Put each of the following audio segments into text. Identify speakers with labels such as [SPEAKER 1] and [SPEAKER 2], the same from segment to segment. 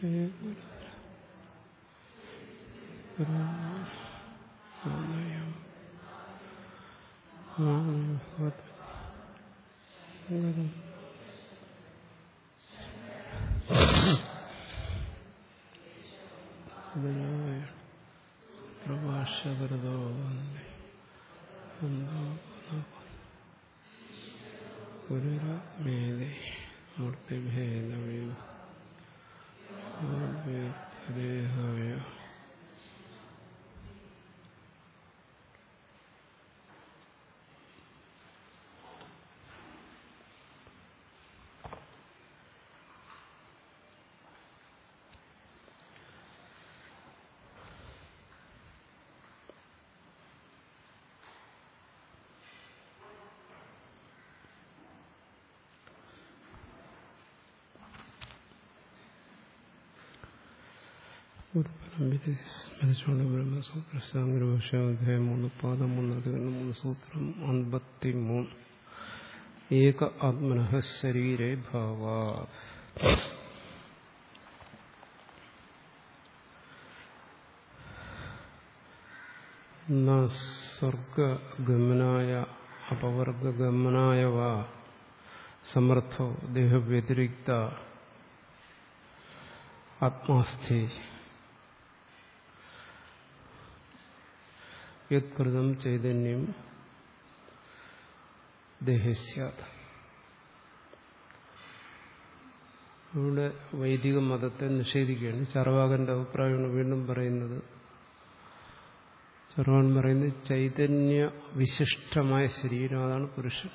[SPEAKER 1] പ്രഭാഷകൃതോ പുനരമേതി മൂർത്തിഭേദമയോ ദേഹായ സ്മരിച്ചുകൊണ്ട് ബ്രഹ്മസൂത്ര സാങ്കരഭാഷാധ്യായം മൂന്ന് പാദം മൂന്ന് അധികരണം മൂന്ന് സൂത്രം അൻപത്തി മൂന്ന് ഏക ആത്മന ശരീരേ ഭാവാ സ്വർഗഗമനായ അപവർഗഗമനായ വാ സമർത്ഥോ ദേഹവ്യതിരിക്ത ആത്മാസ്ഥി യത്കൃതം ചൈതന്യം ദേഹസ്യാത് ഇവിടെ വൈദിക മതത്തെ നിഷേധിക്കുകയാണ് ചർവാകന്റെ അഭിപ്രായമാണ് വീണ്ടും പറയുന്നത് ചർവാൻ പറയുന്നത് ചൈതന്യ വിശിഷ്ടമായ ശരീരം അതാണ് പുരുഷൻ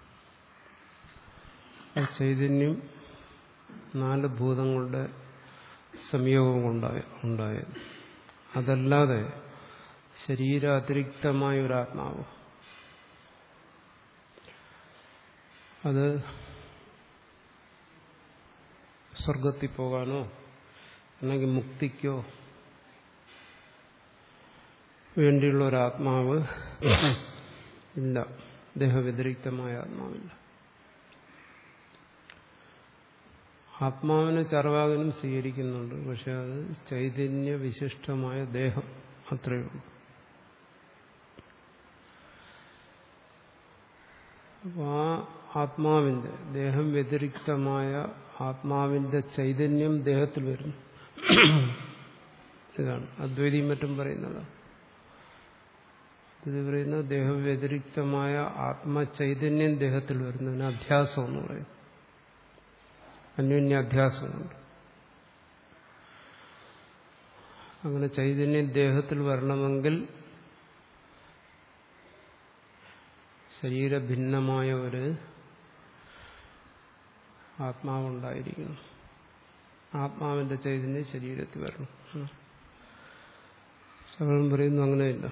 [SPEAKER 1] ആ ചൈതന്യം നാല് ഭൂതങ്ങളുടെ സംയോഗം കൊണ്ടായ ഉണ്ടായത് അതല്ലാതെ ശരീരാതിരിക്തമായ ഒരു ആത്മാവ് അത് സ്വർഗത്തിൽ പോകാനോ അല്ലെങ്കിൽ മുക്തിക്കോ വേണ്ടിയുള്ള ഒരാത്മാവ് ഇല്ല ദേഹവ്യതിരിക്തമായ ആത്മാവില്ല ആത്മാവിനെ ചർവാകനും സ്വീകരിക്കുന്നുണ്ട് പക്ഷെ അത് ചൈതന്യ വിശിഷ്ടമായ ദേഹം അത്രയേ ഉള്ളൂ അപ്പോൾ ആ ആത്മാവിന്റെ ദേഹം വ്യതിരിക്തമായ ആത്മാവിന്റെ ചൈതന്യം ദേഹത്തിൽ വരുന്നു ഇതാണ് അദ്വൈതിയും മറ്റും പറയുന്നത് ഇത് പറയുന്നത് ദേഹവ്യതിരിക്തമായ ആത്മചൈതന്യം ദേഹത്തിൽ വരുന്നതിന് അധ്യാസം എന്ന് പറയും അന്യോന്യാധ്യാസമുണ്ട് അങ്ങനെ ചൈതന്യം ദേഹത്തിൽ വരണമെങ്കിൽ ശരീരഭിന്നമായ ഒരു ആത്മാവുണ്ടായിരിക്കണം ആത്മാവിന്റെ ചൈതന്യം ശരീരത്തിൽ വരണം സകലം പറയുന്നു അങ്ങനെയില്ല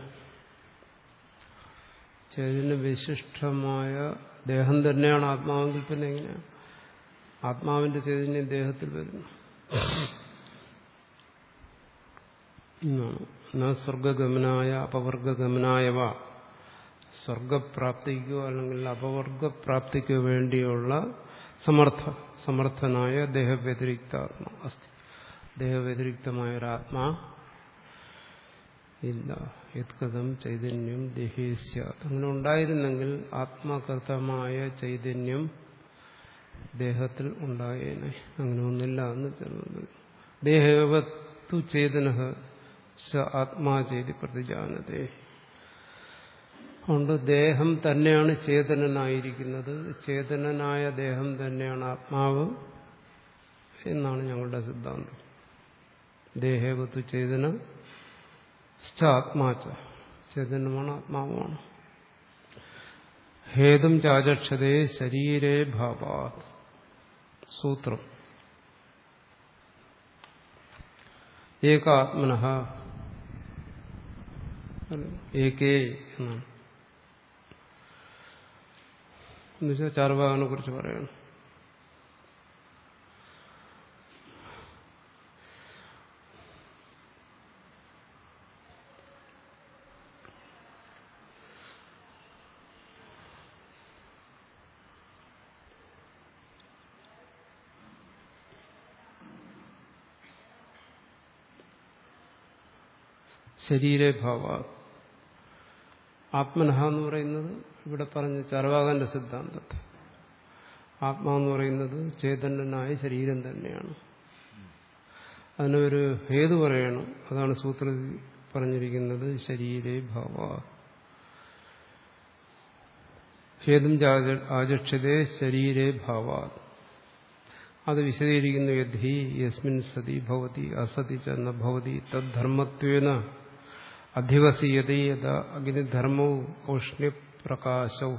[SPEAKER 1] ചൈതന്യ വിശിഷ്ടമായ ദേഹം തന്നെയാണ് ആത്മാവെങ്കിൽ പിന്നെ എങ്ങനെയാണ് ആത്മാവിന്റെ ചൈതന്യം ദേഹത്തിൽ വരുന്നു സ്വർഗഗമനായ അപവർഗഗമനായവ സ്വർഗപ്രാപ്തിക്കോ അല്ലെങ്കിൽ അപവർഗപ്രാപ്തിക്കോ വേണ്ടിയുള്ള സമർത്ഥ സമർത്ഥനായ ദേഹവ്യതിരിക്ത ആത്മ അസ്തി ദേഹവ്യതിരിക്തമായ ഒരാത്മാ ഇല്ല യത്കഥം ചൈതന്യം ദേഹേസ്യ അങ്ങനെ ഉണ്ടായിരുന്നെങ്കിൽ ആത്മകൃതമായ ചൈതന്യം ദേഹത്തിൽ ഉണ്ടായേനെ അങ്ങനെ ഒന്നില്ല എന്ന് ചെല്ലുന്നത് ദേഹവത്തു ചേതന ആത്മാ ചെയ്തി പ്രതിജാനതേ അതുകൊണ്ട് ദേഹം തന്നെയാണ് ചേതനനായിരിക്കുന്നത് ചേതനനായ ദേഹം തന്നെയാണ് ആത്മാവ് എന്നാണ് ഞങ്ങളുടെ സിദ്ധാന്തം ദേഹവത്തു ചേതന ആത്മാച്ച ചേതനമാണ് ആത്മാവുമാണ് ഹേതും ചാചക്ഷതേ ശരീരേ ഭാവാത് സൂത്രം ഏകാത്മന ഏകേ എന്നാണ് എന്നുവെച്ചാൽ ചാർവാകനെ കുറിച്ച് പറയണം ശരീരേ ഭാവ ആത്മനഹ എന്ന് പറയുന്നത് ഇവിടെ പറഞ്ഞ ചർവാകന്റെ സിദ്ധാന്തത്തെ ആത്മാവെന്ന് പറയുന്നത് ചേതനനായ ശരീരം തന്നെയാണ് അതിനൊരു ഹേതു പറയണം അതാണ് സൂത്രത്തിൽ പറഞ്ഞിരിക്കുന്നത് ശരീരേ ഭാവ ഹേതും ആചക്ഷതേ ശരീരേ ഭാവ അത് വിശദീകരിക്കുന്നു യദ്ധി യസ്മിൻ സതി ഭവതി അസതി ചെന്ന ഭവതി തദ്ധർമ്മത്വേന അധിവസീയത യഥ അഗ്നിധർമ്മവും ഔഷ്ണ്യപ്രകാശവും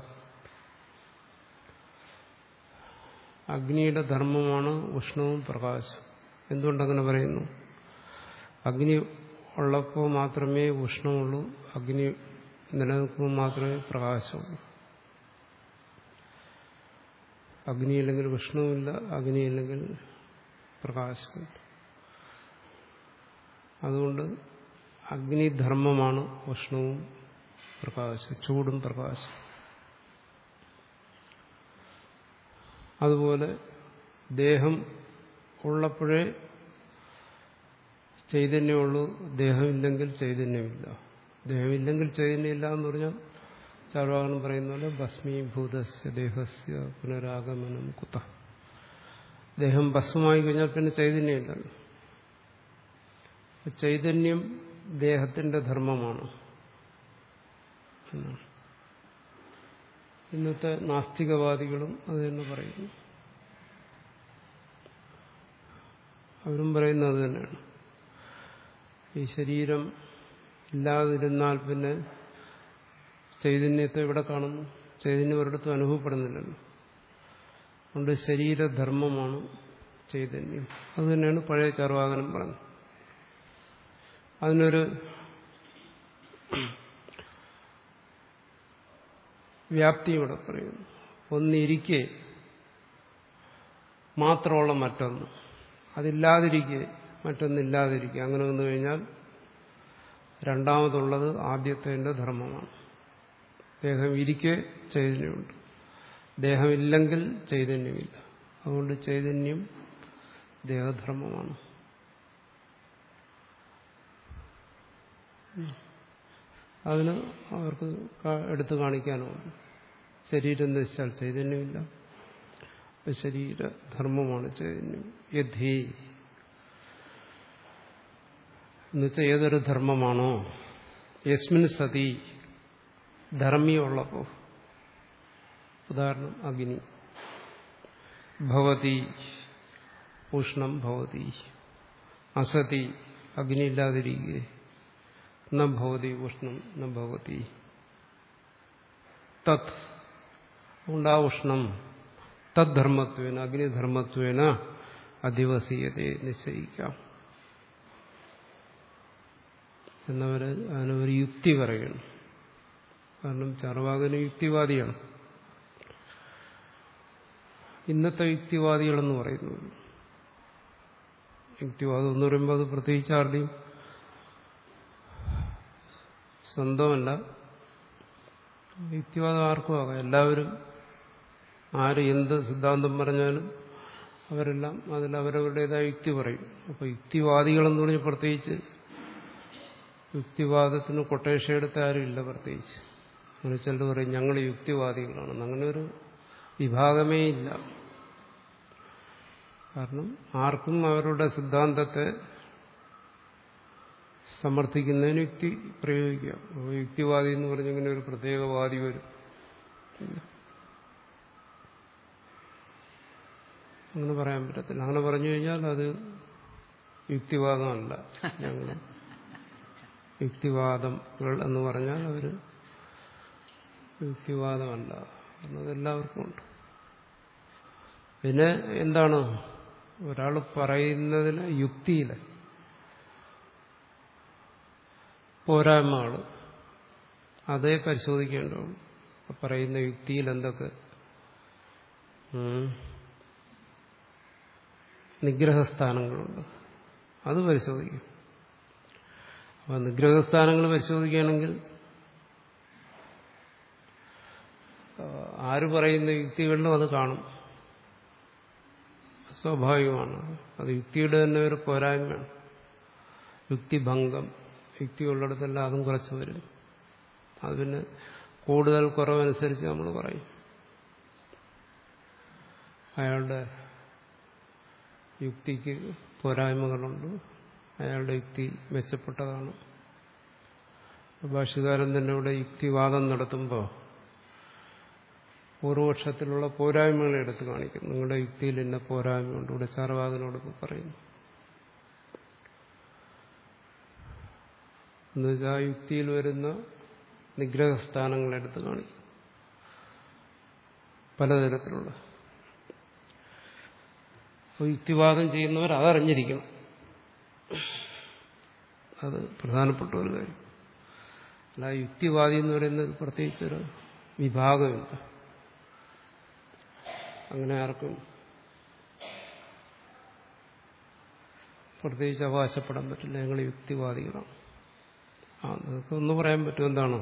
[SPEAKER 1] അഗ്നിയുടെ ധർമ്മമാണ് ഉഷ്ണവും പ്രകാശവും എന്തുകൊണ്ടങ്ങനെ പറയുന്നു അഗ്നി ഉള്ളപ്പോൾ മാത്രമേ ഉഷ്ണമുള്ളൂ അഗ്നി നിലനിൽക്കുമ്പോൾ മാത്രമേ പ്രകാശമുള്ളൂ അഗ്നിയില്ലെങ്കിൽ ഉഷ്ണവുമില്ല അഗ്നിയില്ലെങ്കിൽ പ്രകാശമില്ല അതുകൊണ്ട് അഗ്നിധർമ്മമാണ് ഉഷ്ണവും പ്രകാശം ചൂടും പ്രകാശം അതുപോലെ ദേഹം ഉള്ളപ്പോഴേ ചൈതന്യമുള്ളൂ ദേഹമില്ലെങ്കിൽ ചൈതന്യമില്ല ദേഹമില്ലെങ്കിൽ ചൈതന്യമില്ല എന്ന് പറഞ്ഞാൽ ചാർവാകനം പറയുന്ന പോലെ ഭസ്മീഭൂതസ്യ ദേഹസ്യ പുനരാഗമനം കുത്ത ദേഹം ഭസ്മമായി കഴിഞ്ഞാൽ പിന്നെ ചൈതന്യമില്ലല്ലോ ചൈതന്യം ദേഹത്തിന്റെ ധർമ്മമാണ് എന്നാണ് ഇന്നത്തെ നാസ്തികവാദികളും അത് തന്നെ പറയുന്നു അവരും പറയുന്നത് അത് തന്നെയാണ് ഈ ശരീരം ഇല്ലാതിരുന്നാൽ പിന്നെ ചൈതന്യത്തെ ഇവിടെ കാണുന്നു ചൈതന്യം ഒരിടത്തും അനുഭവപ്പെടുന്നില്ലല്ലോ അതുകൊണ്ട് ശരീരധർമ്മമാണ് ചൈതന്യം അത് തന്നെയാണ് പഴയ ചർവാകനം പറഞ്ഞത് അതിനൊരു വ്യാപ്തി ഇവിടെ പറയുന്നു ഒന്നിരിക്കെ മാത്രമുള്ള മറ്റൊന്ന് അതില്ലാതിരിക്കെ മറ്റൊന്നില്ലാതിരിക്കുക അങ്ങനെ വന്നു കഴിഞ്ഞാൽ രണ്ടാമതുള്ളത് ആദ്യത്തെ ധർമ്മമാണ് ദേഹം ഇരിക്കെ ചൈതന്യമുണ്ട് ദേഹമില്ലെങ്കിൽ ചൈതന്യമില്ല അതുകൊണ്ട് ചൈതന്യം ദേഹധർമ്മമാണ് അതിന് അവർക്ക് എടുത്തു കാണിക്കാനുണ്ട് ശരീരം നശിച്ചാൽ ചൈതന്യമില്ല ശരീരധർമ്മമാണ് ചൈതന്യം യഥി എന്നുവെച്ചാൽ ഏതൊരു ധർമ്മമാണോ യസ്മിൻ സതി ധർമ്മിയുള്ളപ്പോ ഉദാഹരണം അഗ്നി ഭവതി ഉഷ്ണം ഭവതി അസതി അഗ്നി ഇല്ലാതിരിക്കുക ന ഭവതി ഉഷ്ണം ന ഭവതി തത് അതുകൊണ്ട് ആ ഉഷ്ണം തദ്ധർമ്മത്വേന അഗ്നിധർമ്മത്വേന അധിവസീയതയെ നിശ്ചയിക്കാം എന്നവര് അതിനൊരു യുക്തി പറയണം കാരണം ചർവാകന് യുക്തിവാദിയാണ് ഇന്നത്തെ യുക്തിവാദികളെന്ന് പറയുന്നു യുക്തിവാദം എന്ന് പറയുമ്പോൾ അത് പ്രത്യേകിച്ച് ആരുടെയും സ്വന്തമല്ല യുക്തിവാദം ആർക്കും ആകാം എല്ലാവരും ആര് എന്ത് സിദ്ധാന്തം പറഞ്ഞാലും അവരെല്ലാം അതിൽ അവരവരുടേതായ യുക്തി പറയും അപ്പോൾ യുക്തിവാദികളെന്ന് പറഞ്ഞ് പ്രത്യേകിച്ച് യുക്തിവാദത്തിന് കൊട്ടേഷൻ എടുത്ത ആരുമില്ല പ്രത്യേകിച്ച് അങ്ങനെ ചിലർ പറയും ഞങ്ങൾ യുക്തിവാദികളാണ് അങ്ങനെ ഒരു വിഭാഗമേ ഇല്ല കാരണം ആർക്കും അവരുടെ സിദ്ധാന്തത്തെ സമർത്ഥിക്കുന്നതിന് യുക്തി പ്രയോഗിക്കാം അപ്പോൾ യുക്തിവാദി എന്ന് പറഞ്ഞിങ്ങനെ ഒരു പ്രത്യേക വാദി വരും അങ്ങനെ പറയാൻ പറ്റത്തില്ല അങ്ങനെ പറഞ്ഞു കഴിഞ്ഞാൽ അത് യുക്തിവാദമല്ല ഞങ്ങൾ യുക്തിവാദങ്ങൾ എന്ന് പറഞ്ഞാൽ അവർ യുക്തിവാദമല്ല കാരണം അതെല്ലാവർക്കും ഉണ്ട് പിന്നെ എന്താണ് ഒരാൾ പറയുന്നതിന് യുക്തിയില് പോരായ്മകൾ അതേ പരിശോധിക്കേണ്ടതുള്ളൂ പറയുന്ന യുക്തിയിൽ എന്തൊക്കെ നിഗ്രഹസ്ഥാനങ്ങളുണ്ട് അത് പരിശോധിക്കും അപ്പൊ നിഗ്രഹസ്ഥാനങ്ങൾ പരിശോധിക്കുകയാണെങ്കിൽ ആര് പറയുന്ന യുക്തികളിലും അത് കാണും സ്വാഭാവികമാണ് അത് യുക്തിയുടെ തന്നെ ഒരു പോരായ്മയാണ് യുക്തിഭംഗം യുക്തി ഉള്ളിടത്തെല്ലാം അതും കുറച്ച് വരും അത് പിന്നെ കൂടുതൽ കുറവനുസരിച്ച് നമ്മൾ പറയും അയാളുടെ യുക്തിക്ക് പോരായ്മകളുണ്ട് അയാളുടെ യുക്തി മെച്ചപ്പെട്ടതാണ് ഭാഷകാരൻ തന്നെ ഇവിടെ യുക്തിവാദം നടത്തുമ്പോൾ പൂർവപക്ഷത്തിലുള്ള പോരായ്മകളെ എടുത്ത് കാണിക്കും നിങ്ങളുടെ യുക്തിയിൽ എന്നെ പോരായ്മയുണ്ട് ഇവിടെ ചാർവാകനോട് പറയുന്നു എന്നുവെച്ചാൽ ആ യുക്തിയിൽ വരുന്ന നിഗ്രഹസ്ഥാനങ്ങളെടുത്ത് കാണിക്കും പലതരത്തിലുള്ള അപ്പോൾ യുക്തിവാദം ചെയ്യുന്നവർ അതറിഞ്ഞിരിക്കണം അത് പ്രധാനപ്പെട്ട ഒരു കാര്യം അല്ല യുക്തിവാദി എന്ന് പറയുന്നത് പ്രത്യേകിച്ചൊരു വിഭാഗമില്ല അങ്ങനെ ആർക്കും പ്രത്യേകിച്ച് അവകാശപ്പെടാൻ പറ്റില്ല ഞങ്ങൾ യുക്തിവാദികളാണ് ആ നിങ്ങൾക്ക് ഒന്ന് പറയാൻ പറ്റും എന്താണ്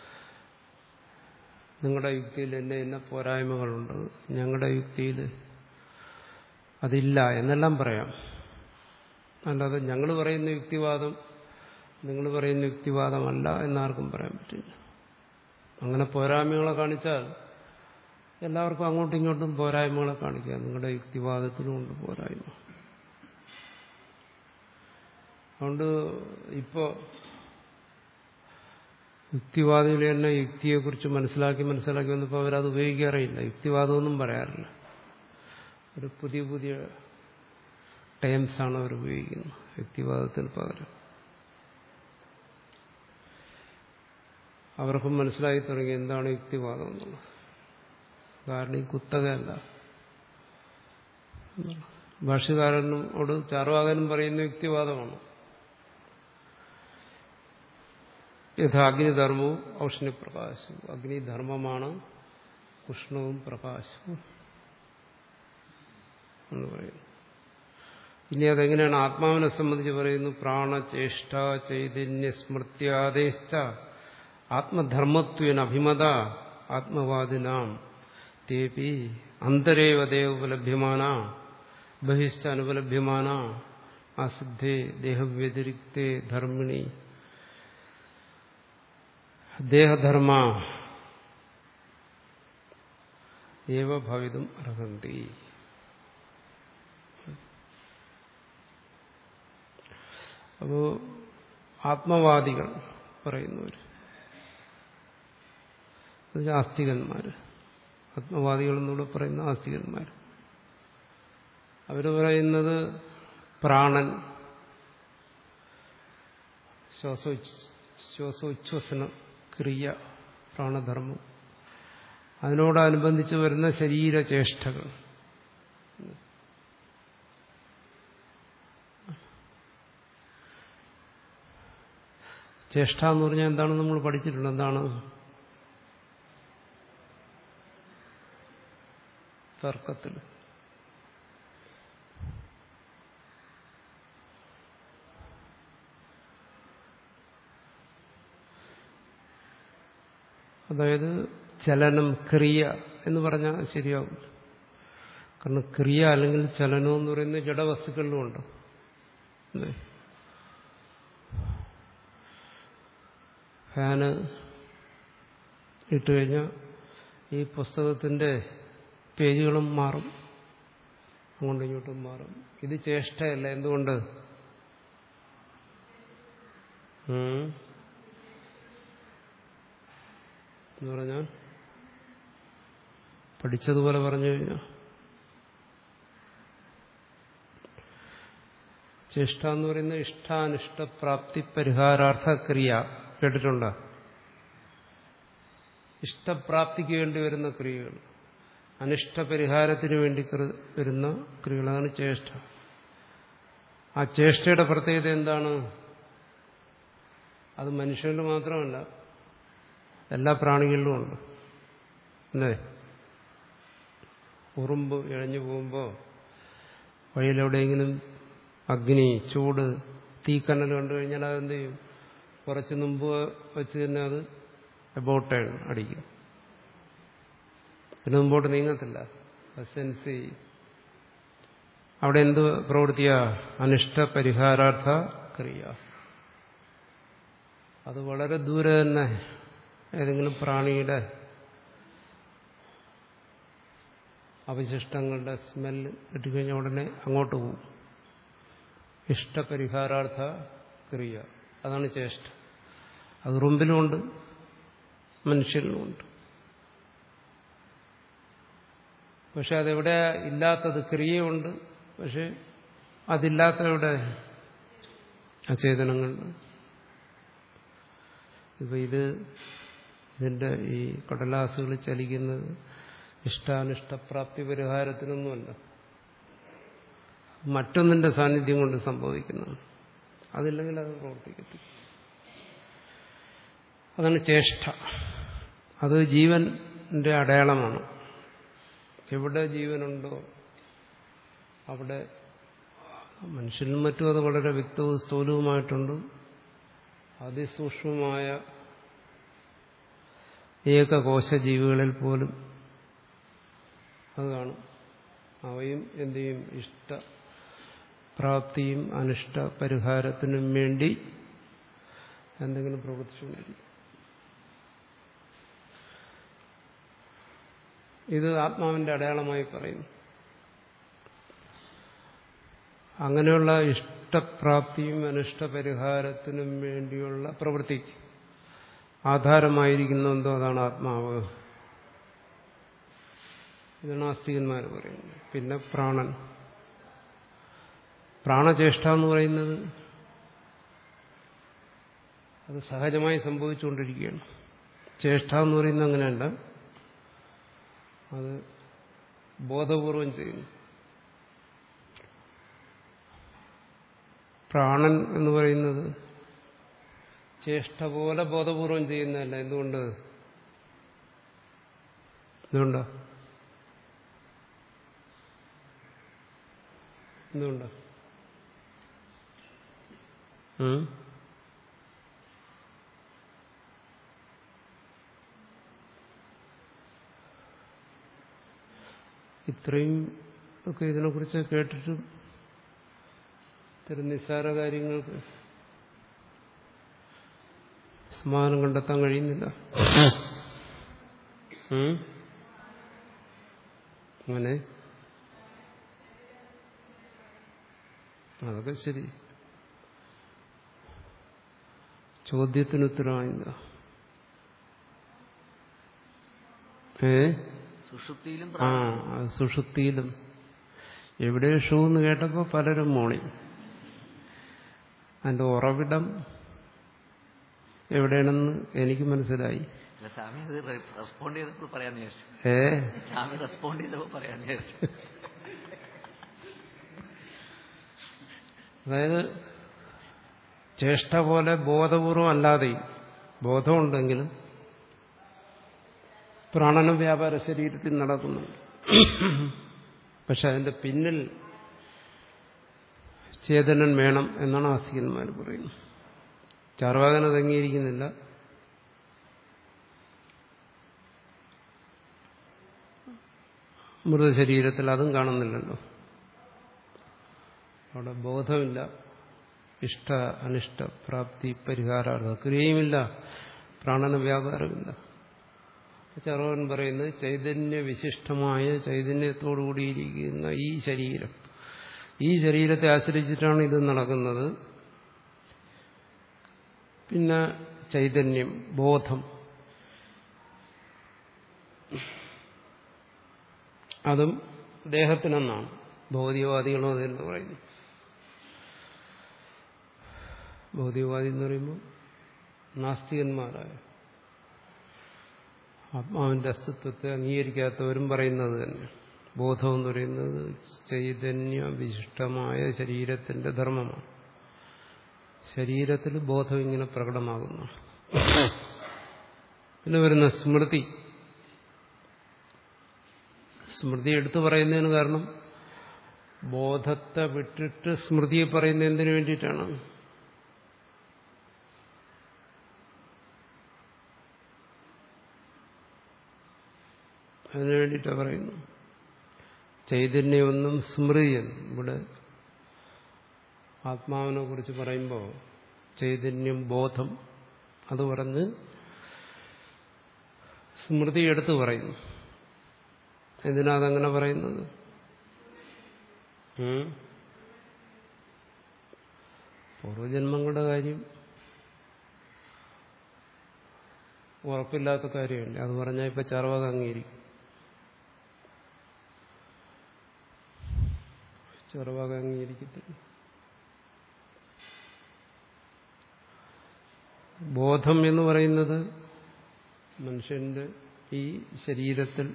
[SPEAKER 1] നിങ്ങളുടെ യുക്തിയിൽ എന്നെ എന്നെ പോരായ്മകളുണ്ട് ഞങ്ങളുടെ യുക്തിയിൽ അതില്ല എന്നെല്ലാം പറയാം അല്ലാതെ ഞങ്ങൾ പറയുന്ന യുക്തിവാദം നിങ്ങൾ പറയുന്ന യുക്തിവാദമല്ല എന്നാർക്കും പറയാൻ പറ്റില്ല അങ്ങനെ പോരായ്മകളെ കാണിച്ചാൽ എല്ലാവർക്കും അങ്ങോട്ടും ഇങ്ങോട്ടും പോരായ്മകളെ കാണിക്കാം നിങ്ങളുടെ യുക്തിവാദത്തിനുമുണ്ട് പോരായ്മ അതുകൊണ്ട് ഇപ്പോ യുക്തിവാദികൾ തന്നെ യുക്തിയെക്കുറിച്ച് മനസ്സിലാക്കി മനസ്സിലാക്കി വന്നപ്പോൾ അവരത് ഉപയോഗിക്കാറില്ല യുക്തിവാദമൊന്നും പറയാറില്ല ഒരു പുതിയ പുതിയ ടേംസാണ് അവർ ഉപയോഗിക്കുന്നത് യുക്തിവാദത്തിന് പകരം അവർക്കും മനസ്സിലായി തുടങ്ങി എന്താണ് യുക്തിവാദം എന്നുള്ളത് കാരണം ഈ കുത്തകയല്ല ഭാഷകാരനോട് ചാർവാകനും പറയുന്ന യുക്തിവാദമാണ് യഥാ അഗ്നിധർമ്മവും ഔഷ്ണിപ്രകാശവും അഗ്നിധർമ്മമാണ് ഉഷ്ണവും പ്രകാശവും എന്ന് പറയുന്നു ഇനി അതെങ്ങനെയാണ് ആത്മാവിനെ സംബന്ധിച്ച് പറയുന്നു പ്രാണചേഷ്ട ചൈതന്യ സ്മൃത്യാദേശ ആത്മധർമ്മത്വേന അഭിമത ആത്മവാദിനാം തേപി അന്തരേവ ദേവോപലഭ്യമാന ബഹിശ്ച അനുപലഭ്യമാന അസിദ്ധേ ദേഹവ്യതിരിക്തേ ധർമ്മിണി ദേഹധർമ്മ ഏവ ഭവിതും അർഹന്തി അപ്പോ ആത്മവാദികൾ പറയുന്നവർ ആസ്തികന്മാര് ആത്മവാദികൾ എന്നൂടെ പറയുന്ന ആസ്തികന്മാർ അവര് പറയുന്നത് പ്രാണൻ ശ്വാസോ ശ്വാസോച്ഛ്വസന ക്രിയ പ്രാണധർമ്മം അതിനോടനുബന്ധിച്ച് വരുന്ന ശരീരചേഷ്ടകൾ ചേഷ്ട എന്ന് പറഞ്ഞാൽ എന്താണ് നമ്മൾ പഠിച്ചിട്ടുണ്ട് എന്താണ് തർക്കത്തിൽ അതായത് ചലനം ക്രിയ എന്ന് പറഞ്ഞാൽ ശരിയാവും കാരണം ക്രിയ അല്ലെങ്കിൽ ചലനം എന്ന് പറയുന്ന ജഡവസ്തുക്കളിലുമുണ്ട് അല്ലേ ഫാന് ഇട്ട് കഴിഞ്ഞാൽ ഈ പുസ്തകത്തിന്റെ പേജുകളും മാറും അങ്ങോട്ടും ഇങ്ങോട്ടും മാറും ഇത് ചേഷ്ടയല്ല എന്തുകൊണ്ട് എന്ന് പറഞ്ഞാൽ പഠിച്ചതുപോലെ പറഞ്ഞു കഴിഞ്ഞാൽ ചേഷ്ട എന്ന് പറയുന്ന ഇഷ്ടാനിഷ്ടപ്രാപ്തി പരിഹാരാർത്ഥ ക്രിയ കേട്ടിട്ടുണ്ടോ ഇഷ്ടപ്രാപ്തിക്ക് വേണ്ടി വരുന്ന ക്രിയകൾ അനിഷ്ടപരിഹാരത്തിന് വേണ്ടി വരുന്ന ക്രിയകളാണ് ചേഷ്ട ആ ചേഷ്ടയുടെ പ്രത്യേകത എന്താണ് അത് മനുഷ്യരിൽ മാത്രമല്ല എല്ലാ പ്രാണികളിലും ഉണ്ട് അല്ലേ ഉറുമ്പ് ഇഴഞ്ഞു പോകുമ്പോൾ വഴിയിലെവിടെയെങ്കിലും അഗ്നി ചൂട് തീക്കണ്ണൽ കണ്ടു കഴിഞ്ഞാൽ അതെന്ത് ചെയ്യും കുറച്ച് മുമ്പ് വെച്ച് തന്നെ അത് എബൌട്ട് ടേൺ അടിക്കും പിന്നെ മുമ്പോട്ട് നീങ്ങത്തില്ല സെൻസ് ചെയ്യും അവിടെ എന്ത് പ്രവൃത്തിയ അനിഷ്ട പരിഹാരാർത്ഥ ക്രിയ അത് വളരെ ദൂരെ തന്നെ ഏതെങ്കിലും പ്രാണിയുടെ അവശിഷ്ടങ്ങളുടെ സ്മെല്ല് കിട്ടിക്കഴിഞ്ഞാൽ ഉടനെ അങ്ങോട്ട് പോകും ഇഷ്ടപരിഹാരാർത്ഥ ക്രിയ അതാണ് ചേഷ്ട അത് റുമ്പിലുമുണ്ട് മനുഷ്യരിലുമുണ്ട് പക്ഷെ അതെവിടെ ഇല്ലാത്തത് ക്രിയയുണ്ട് പക്ഷെ അതില്ലാത്ത എവിടെ അചേതനങ്ങളുണ്ട് ഇപ്പൊ ഇത് ഇതിന്റെ ഈ കടലാസുകൾ ചലിക്കുന്നത് ഇഷ്ടാനിഷ്ടപ്രാപ്തി പരിഹാരത്തിനൊന്നുമല്ല മറ്റൊന്നിന്റെ സാന്നിധ്യം കൊണ്ട് സംഭവിക്കുന്നതാണ് അതില്ലെങ്കിൽ അത് പ്രവർത്തിക്കത്തില്ല അതാണ് ചേഷ്ട അത് ജീവന്റെ അടയാളമാണ് എവിടെ ജീവനുണ്ടോ അവിടെ മനുഷ്യനും മറ്റും അത് വളരെ വ്യക്തവും സ്ഥൂലവുമായിട്ടുണ്ട് അതിസൂക്ഷ്മമായ ഏകകോശ ജീവികളിൽ പോലും അത് കാണും അവയും എന്ത് ചെയ്യും ഇഷ്ട പ്രാപ്തിയും അനിഷ്ട പരിഹാരത്തിനും വേണ്ടി എന്തെങ്കിലും പ്രവർത്തിച്ചുകൊണ്ടിരിക്കും ഇത് ആത്മാവിന്റെ അടയാളമായി പറയുന്നു അങ്ങനെയുള്ള ഇഷ്ടപ്രാപ്തിയും അനിഷ്ടപരിഹാരത്തിനും വേണ്ടിയുള്ള പ്രവൃത്തിക്ക് ആധാരമായിരിക്കുന്ന എന്തോ അതാണ് ആത്മാവ് ഇതാണ് ആസ്തികന്മാർ പറയുന്നത് പിന്നെ പ്രാണൻ പ്രാണചേഷ്ട എന്ന് പറയുന്നത് അത് സഹജമായി സംഭവിച്ചുകൊണ്ടിരിക്കുകയാണ് ചേഷ്ട എന്ന് പറയുന്നത് അങ്ങനെയല്ല അത് ബോധപൂർവം ചെയ്യുന്നു പ്രാണൻ എന്ന് പറയുന്നത് ചേഷ്ട പോലെ ബോധപൂർവം ചെയ്യുന്നതല്ല എന്തുകൊണ്ട് എന്തുകൊണ്ടാ എന്തുകൊണ്ടാ ഉം? ഇത്രയും ഒക്കെ ഇതിനെക്കുറിച്ച് കേട്ടിട്ടും ഇത്തരം നിസ്സാര കാര്യങ്ങൾക്ക് സമാധാനം കണ്ടെത്താൻ കഴിയുന്നില്ല ഉം? അങ്ങനെ അതൊക്കെ ശരി ചോദ്യത്തിന് ഉത്തരമായില്ല ഏ
[SPEAKER 2] സുഷുപ്തിയിലും
[SPEAKER 1] ആ അത് സുഷുപ്തിയിലും എവിടെ ഷൂ എന്ന് കേട്ടപ്പോൾ പലരും മോണി അതിന്റെ ഉറവിടം എവിടെയാണെന്ന് എനിക്ക് മനസ്സിലായി
[SPEAKER 2] അല്ല, സ്വാമി അത് റെസ്പോണ്ട് ചെയ്തപ്പോൾ പറയാന്ന് വിചാരിച്ചു
[SPEAKER 1] ഏ
[SPEAKER 2] സ്വാമി റെസ്പോണ്ട് ചെയ്തപ്പോൾ പറയാന്ന് വിചാരിച്ചു
[SPEAKER 1] അതായത് ചേഷ്ട പോലെ ബോധപൂർവം അല്ലാതെയും ബോധമുണ്ടെങ്കിലും പ്രാണന വ്യാപാര ശരീരത്തിൽ നടക്കുന്നുണ്ട് പക്ഷെ അതിന്റെ പിന്നിൽ ചേതനൻ വേണം എന്നാണ് ആസ്തികന്മാർ പറയുന്നത് ചാർവാകൻ അത് അംഗീകരിക്കുന്നില്ല മൃതശരീരത്തിൽ അതും കാണുന്നില്ലല്ലോ അവിടെ ബോധമില്ല ഇഷ്ട അനിഷ്ട പ്രാപ്തി പരിഹാരാർത്ഥ ക്രിയയുമില്ല പ്രാണന വ്യാപാരമില്ല ചറവൻ പറയുന്നത് ചൈതന്യ വിശിഷ്ടമായ ചൈതന്യത്തോടുകൂടിയിരിക്കുന്ന ഈ ശരീരം ഈ ശരീരത്തെ ആശ്രയിച്ചിട്ടാണ് ഇത് നടക്കുന്നത് പിന്നെ ചൈതന്യം ബോധം അതും ദേഹത്തിനെന്നാണ് ഭൗതികവാദികളോ അതെന്ന് പറയുന്നു ഭൗതികവാദി എന്ന് പറയുമ്പോൾ നാസ്തികന്മാരായ ആത്മാവിന്റെ അസ്തിത്വത്തെ അംഗീകരിക്കാത്തവരും പറയുന്നത് തന്നെ ബോധം എന്ന് പറയുന്നത് ചൈതന്യ വിശിഷ്ടമായ ശരീരത്തിന്റെ ധർമ്മമാണ് ശരീരത്തിൽ ബോധം ഇങ്ങനെ പ്രകടമാകുന്നു പിന്നെ വരുന്ന സ്മൃതി സ്മൃതി എടുത്തു പറയുന്നതിന് കാരണം ബോധത്തെ വിട്ടിട്ട് സ്മൃതിയെ പറയുന്ന എന്തിനു വേണ്ടിയിട്ടാണ് അതിനു വേണ്ടിയിട്ടാണ് പറയുന്നു ചൈതന്യമൊന്നും സ്മൃതിയൻ ഇവിടെ ആത്മാവിനെ കുറിച്ച് പറയുമ്പോൾ ചൈതന്യം ബോധം അത് പറഞ്ഞ് സ്മൃതി എടുത്തു പറയുന്നു എന്തിനാ അതങ്ങനെ പറയുന്നത് ഉം? പൂർവജന്മങ്ങളുടെ കാര്യം ഉറപ്പില്ലാത്ത കാര്യമല്ലേ അത് പറഞ്ഞാൽ ഇപ്പൊ ചാർവാക അംഗീകരിക്കും ചാർവാക അംഗീകരിക്കത്തില്ല ബോധം എന്ന് പറയുന്നത് മനുഷ്യന്റെ ഈ ശരീരത്തിൽ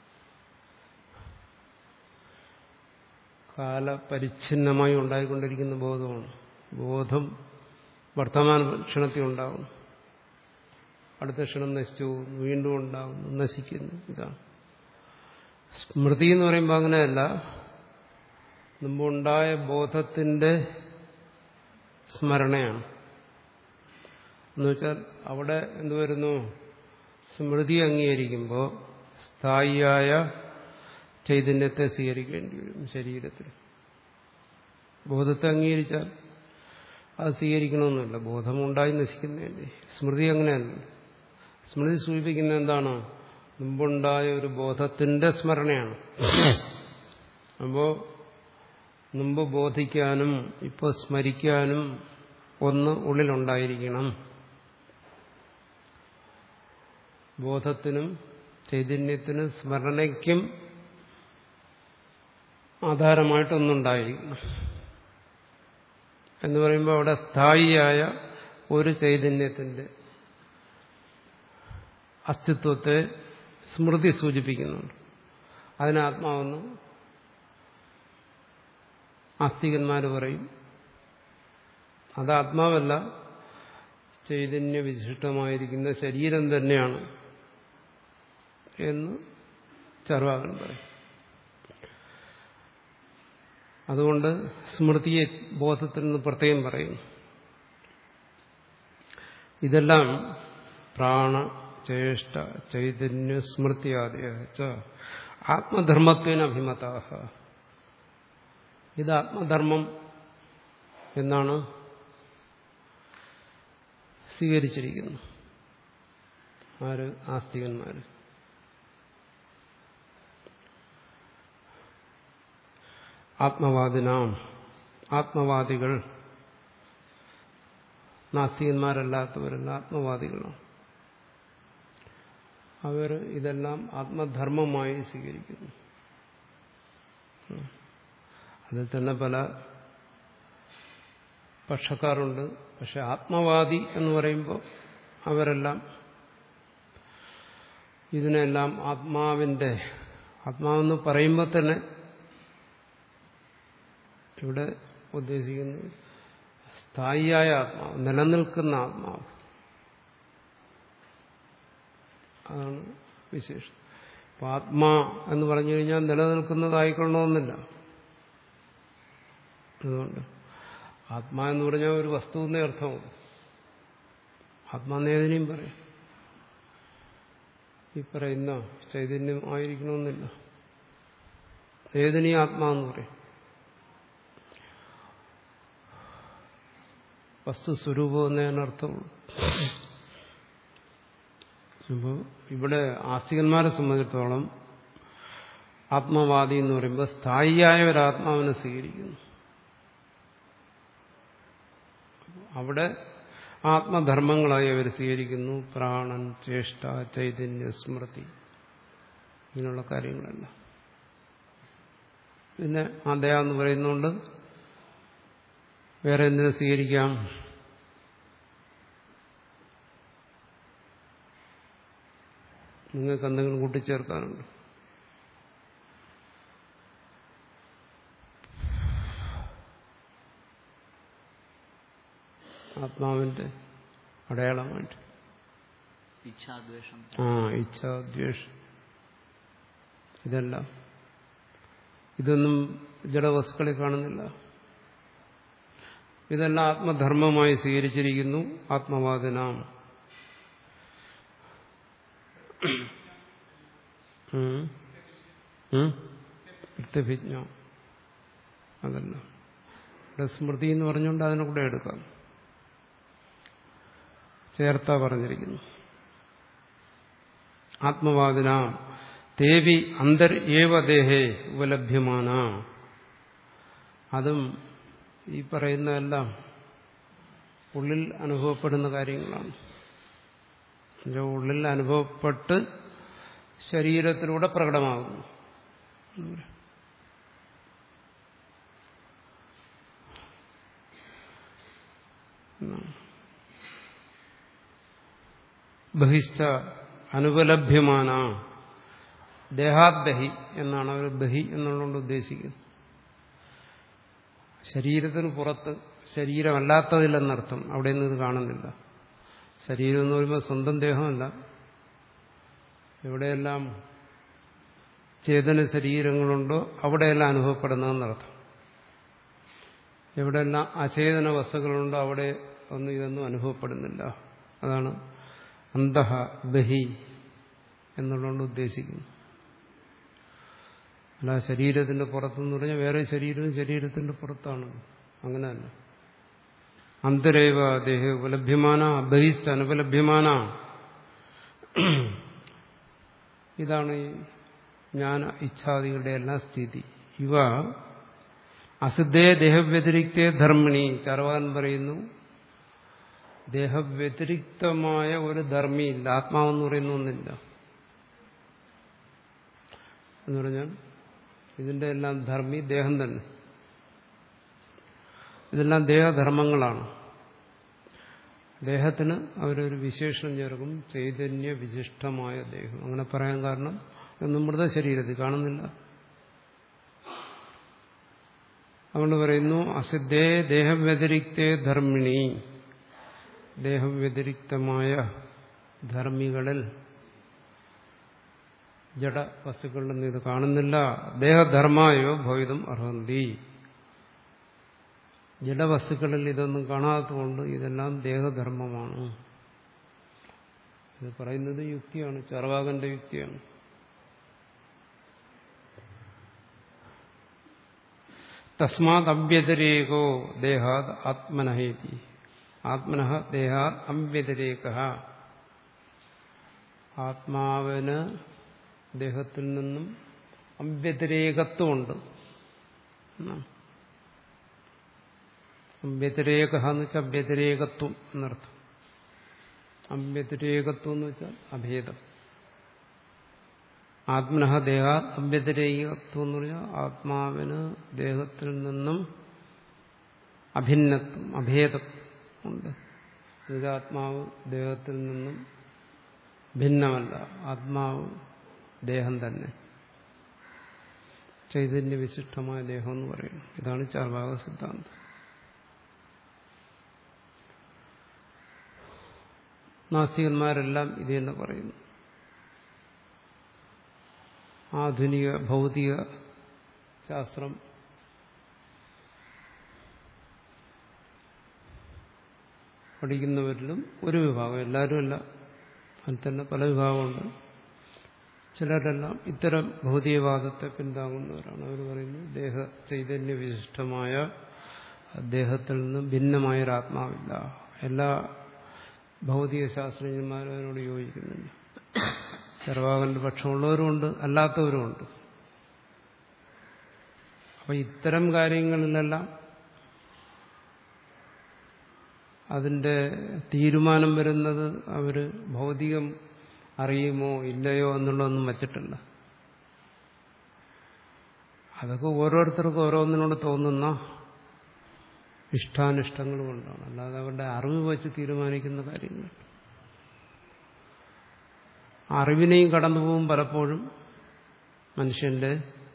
[SPEAKER 1] കാലപരിച്ഛിന്നമായി ഉണ്ടായിക്കൊണ്ടിരിക്കുന്ന ബോധമാണ് ബോധം വർത്തമാന ക്ഷണത്തിൽ ഉണ്ടാകും അടുത്ത ക്ഷണം നശിച്ചു പോകുന്നു വീണ്ടും ഉണ്ടാകുന്നു നശിക്കുന്നു ഇതാണ് സ്മൃതി എന്ന് പറയുമ്പോൾ അങ്ങനെയല്ല മുമ്പുണ്ടായ ബോധത്തിന്റെ സ്മരണയാണ് എന്നുവെച്ചാൽ അവിടെ എന്ത് വരുന്നു സ്മൃതി അംഗീകരിക്കുമ്പോൾ സ്ഥായിയായ ചൈതന്യത്തെ സ്വീകരിക്കേണ്ടി വരും ശരീരത്തിൽ ബോധത്തെ അംഗീകരിച്ചാൽ അത് സ്വീകരിക്കണമെന്നില്ല ബോധമുണ്ടായി നശിക്കുന്നതല്ലേ സ്മൃതി അങ്ങനെയല്ല സ്മൃതി സൂചിപ്പിക്കുന്ന എന്താണ് മുമ്പുണ്ടായ ഒരു ബോധത്തിന്റെ സ്മരണയാണ് അപ്പോ മുമ്പ് ബോധിക്കാനും ഇപ്പോൾ സ്മരിക്കാനും ഒന്ന് ഉള്ളിലുണ്ടായിരിക്കണം ബോധത്തിനും ചൈതന്യത്തിനും സ്മരണയ്ക്കും ആധാരമായിട്ടൊന്നുണ്ടായിരിക്കണം എന്ന് പറയുമ്പോൾ അവിടെ സ്ഥായിയായ ഒരു ചൈതന്യത്തിന്റെ അസ്തിത്വത്തെ സ്മൃതി സൂചിപ്പിക്കുന്നുണ്ട് അതിന് ആത്മാവെന്ന് ആസ്തികന്മാർ പറയും അത് ആത്മാവല്ല ചൈതന്യ വിശിഷ്ടമായിരിക്കുന്ന ശരീരം തന്നെയാണ് എന്ന് ചർവാകൻ പറയും അതുകൊണ്ട് സ്മൃതിയെ ബോധത്തിൽ നിന്ന് പ്രത്യേകം പറയുന്നു ഇതെല്ലാം പ്രാണ ചേഷ്ട ചൈതന്യ സ്മൃതിയാദിയ ആത്മധർമ്മത്വേന അഭിമതാഹ ഇത് ആത്മധർമ്മം എന്നാണ് സ്വീകരിച്ചിരിക്കുന്നു ആര് ആസ്തികന്മാര് ആത്മവാദിനാം ആത്മവാദികൾ നാസ്തികന്മാരല്ലാത്തവരല്ല ആത്മവാദികളാണ് അവർ ഇതെല്ലാം ആത്മധർമ്മമായി സ്വീകരിക്കുന്നു അതിൽ തന്നെ പല പക്ഷക്കാരുണ്ട് പക്ഷെ ആത്മവാദി എന്ന് പറയുമ്പോൾ അവരെല്ലാം ഇതിനെല്ലാം ആത്മാവിന്റെ ആത്മാവെന്ന് പറയുമ്പോൾ തന്നെ ഇവിടെ ഉദ്ദേശിക്കുന്നത് സ്ഥായിയായ ആത്മാവ് നിലനിൽക്കുന്ന ആത്മാവ് അതാണ് വിശേഷം അപ്പൊ ആത്മാ എന്ന് പറഞ്ഞു കഴിഞ്ഞാൽ നിലനിൽക്കുന്നതായിക്കൊള്ളണമെന്നില്ല അതുകൊണ്ട് ആത്മാ എന്ന് പറഞ്ഞാൽ ഒരു വസ്തു എന്നേ അർത്ഥമാണ് ആത്മാന്നേതിനെയും പറയും ഈ പറയുന്ന ചൈതന്യം ആയിരിക്കണമെന്നില്ല ഏതിനെയും ആത്മാവെന്ന് പറയും വസ്തു സ്വരൂപം എന്നതിനർത്ഥമുള്ളൂ അപ്പോൾ ഇവിടെ ആസ്തികന്മാരെ സംബന്ധിച്ചിടത്തോളം ആത്മവാദി എന്ന് പറയുമ്പോൾ സ്ഥായിയായ ഒരു ആത്മാവിനെ സ്വീകരിക്കുന്നു അവിടെ ആത്മധർമ്മങ്ങളായി അവർ സ്വീകരിക്കുന്നു പ്രാണൻ ചേഷ്ട ചൈതന്യ സ്മൃതി ഇങ്ങനെയുള്ള കാര്യങ്ങളെല്ലാം പിന്നെ അദ്ദേഹം എന്ന് പറയുന്നുണ്ട് വേറെ എന്തിനെ സ്വീകരിക്കാം നിങ്ങൾക്ക് എന്തെങ്കിലും കൂട്ടിച്ചേർക്കാനുണ്ട് ആത്മാവിന്റെ അടയാളമായിട്ട്
[SPEAKER 2] ഇച്ഛാദ്വേഷം
[SPEAKER 1] ആ ഇച്ഛ ദ്വേഷം ഇതെല്ലാം ഇതൊന്നും ജഡവസ്തുക്കളിൽ കാണുന്നില്ല ഇതെല്ലാം ആത്മധർമ്മമായി സ്വീകരിച്ചിരിക്കുന്നു ആത്മവാദനാം ഉം. ഉം? പ്രത്യഭിജ്ഞ അതല്ല ഇവിടെ സ്മൃതി എന്ന് പറഞ്ഞുകൊണ്ട് അതിനെ കൂടെ എടുക്കാം ചേർത്താ പറഞ്ഞിരിക്കുന്നു ആത്മവാദിന ദേവി അന്തർ ഏവ ദേഹേ ഉപലഭ്യമാന അതും ഈ പറയുന്നതെല്ലാം ഉള്ളിൽ അനുഭവപ്പെടുന്ന കാര്യങ്ങളാണ് എന്നുവെച്ചാൽ ഉള്ളിൽ അനുഭവപ്പെട്ട് ശരീരത്തിലൂടെ പ്രകടമാകുന്നു ബഹിഷ്ഠ അനുപലഭ്യമാന ദേഹാദ്ദഹി എന്നാണ് അവർ ബഹി എന്നുള്ളതുകൊണ്ട് ഉദ്ദേശിക്കുന്നത് ശരീരത്തിന് പുറത്ത് ശരീരമല്ലാത്തതില്ലെന്നർത്ഥം അവിടെ നിന്ന് ഇത് കാണുന്നില്ല ശരീരം എന്ന് പറയുമ്പോൾ സ്വന്തം ദേഹമല്ല എവിടെയെല്ലാം ചേതന ശരീരങ്ങളുണ്ടോ അവിടെയെല്ലാം അനുഭവപ്പെടുന്നതെന്നർത്ഥം എവിടെയെല്ലാം അചേതന വസ്തുക്കളുണ്ടോ അവിടെ ഒന്നും ഇതൊന്നും അനുഭവപ്പെടുന്നില്ല അതാണ് അന്തഹ ബഹി എന്നുള്ളതുകൊണ്ട് ഉദ്ദേശിക്കുന്നു അല്ല ശരീരത്തിന്റെ പുറത്തെന്ന് പറഞ്ഞാൽ വേറെ ശരീരവും ശരീരത്തിന്റെ പുറത്താണ് അങ്ങനെയല്ല അന്തരേവ ദേഹ ഉപലഭ്യമാന ബഹിസ്ഥ അനുപലഭ്യമാന ഇതാണ് ഈ ജ്ഞാന ഇച്ഛാദികളുടെ എല്ലാ സ്ഥിതി ഇവ അസിദ്ധേ ദേഹവ്യതിരിക്തേ ധർമ്മിണി ചർവാൻ പറയുന്നു ദേഹവ്യതിരിക്തമായ ഒരു ധർമ്മിയില്ല ആത്മാവെന്ന് പറയുന്ന ഒന്നില്ല എന്ന് പറഞ്ഞാൽ ഇതിന്റെ എല്ലാം ധർമ്മി ദേഹം തന്നെ ഇതെല്ലാം ദേഹധർമ്മങ്ങളാണ് ദേഹത്തിന് അവരൊരു വിശേഷണം ചേർക്കും ചൈതന്യ വിശിഷ്ടമായ ദേഹം അങ്ങനെ പറയാൻ കാരണം ഇതൊന്നും മൃതശരീരത്തിൽ കാണുന്നില്ല അതുകൊണ്ട് പറയുന്നു അസിദ്ധേ ദേഹവ്യതിരിക്തേ ധർമ്മിണി ദേഹവ്യതിരിക്തമായ ധർമ്മികളിൽ ജഡ വസ്തുക്കളിലൊന്നും ഇത് കാണുന്നില്ല ദേഹധർമായോ ഭവിതം അർഹന്തി ജഡവസ്തുക്കളിൽ ഇതൊന്നും കാണാത്തതുകൊണ്ട് ഇതെല്ലാം ദേഹധർമ്മമാണ് ഇത് പറയുന്നത് യുക്തിയാണ് ചർവാകന്റെ യുക്തിയാണ് തസ്മാത് അവ്യതിരേകോ ദേഹാത് ആത്മനഹേതി ആത്മന ദേഹാത് അവ്യതിരേക ആത്മാവിന് ദേഹത്തിൽ നിന്നും അവ്യതിരേകത്വമുണ്ട് അവ്യതിരേക എന്ന് വെച്ചാൽ വ്യതിരേകത്വം എന്നർത്ഥം അവ്യതിരേകത്വം എന്ന് വെച്ചാൽ അഭേദം ആത്മനഹ ദേഹ അവ്യതിരേകത്വം എന്ന് പറഞ്ഞാൽ ആത്മാവിന് ദേഹത്തിൽ നിന്നും അഭിന്നത്വം അഭേദം ഉണ്ട് ഇത് ആത്മാവ് ദേഹത്തിൽ നിന്നും ഭിന്നമല്ല ആത്മാവ് ദേഹം തന്നെ ചൈതന്യ വിശിഷ്ടമായ ദേഹം എന്ന് പറയുന്നു ഇതാണ് ചാർവാക സിദ്ധാന്തം നാസ്തികന്മാരെല്ലാം ഇത് തന്നെ പറയുന്നു ആധുനിക ഭൗതിക ശാസ്ത്രം പഠിക്കുന്നവരിലും ഒരു വിഭാഗം എല്ലാവരും അല്ല അതിൽ തന്നെ പല വിഭാഗമുണ്ട് ചിലരെല്ലാം ഇത്തരം ഭൗതികവാദത്തെ പിന്താങ്ങുന്നവരാണ് അവർ പറയുന്നു ദേഹ ചൈതന്യ വിശിഷ്ടമായ ദേഹത്തിൽ നിന്നും ഭിന്നമായ ഒരാത്മാവില്ല എല്ലാ ഭൗതിക ശാസ്ത്രജ്ഞന്മാരും അതിനോട് യോജിക്കുന്നില്ല ചെറുവാകന്റെ പക്ഷമുള്ളവരുമുണ്ട് അല്ലാത്തവരുമുണ്ട് അപ്പൊ ഇത്തരം കാര്യങ്ങളിലെല്ലാം അതിന്റെ തീരുമാനം വരുന്നത് അവര് ഭൗതികം അറിയുമോ ഇല്ലയോ എന്നുള്ളതൊന്നും വച്ചിട്ടില്ല അതൊക്കെ ഓരോരുത്തർക്കും ഓരോന്നിനോട് തോന്നുന്ന ഇഷ്ടാനിഷ്ടങ്ങൾ കൊണ്ടാണ് അല്ലാതെ അവരുടെ അറിവ് വെച്ച് തീരുമാനിക്കുന്ന കാര്യങ്ങൾ അറിവിനെയും കടന്നുപോകും പലപ്പോഴും മനുഷ്യന്റെ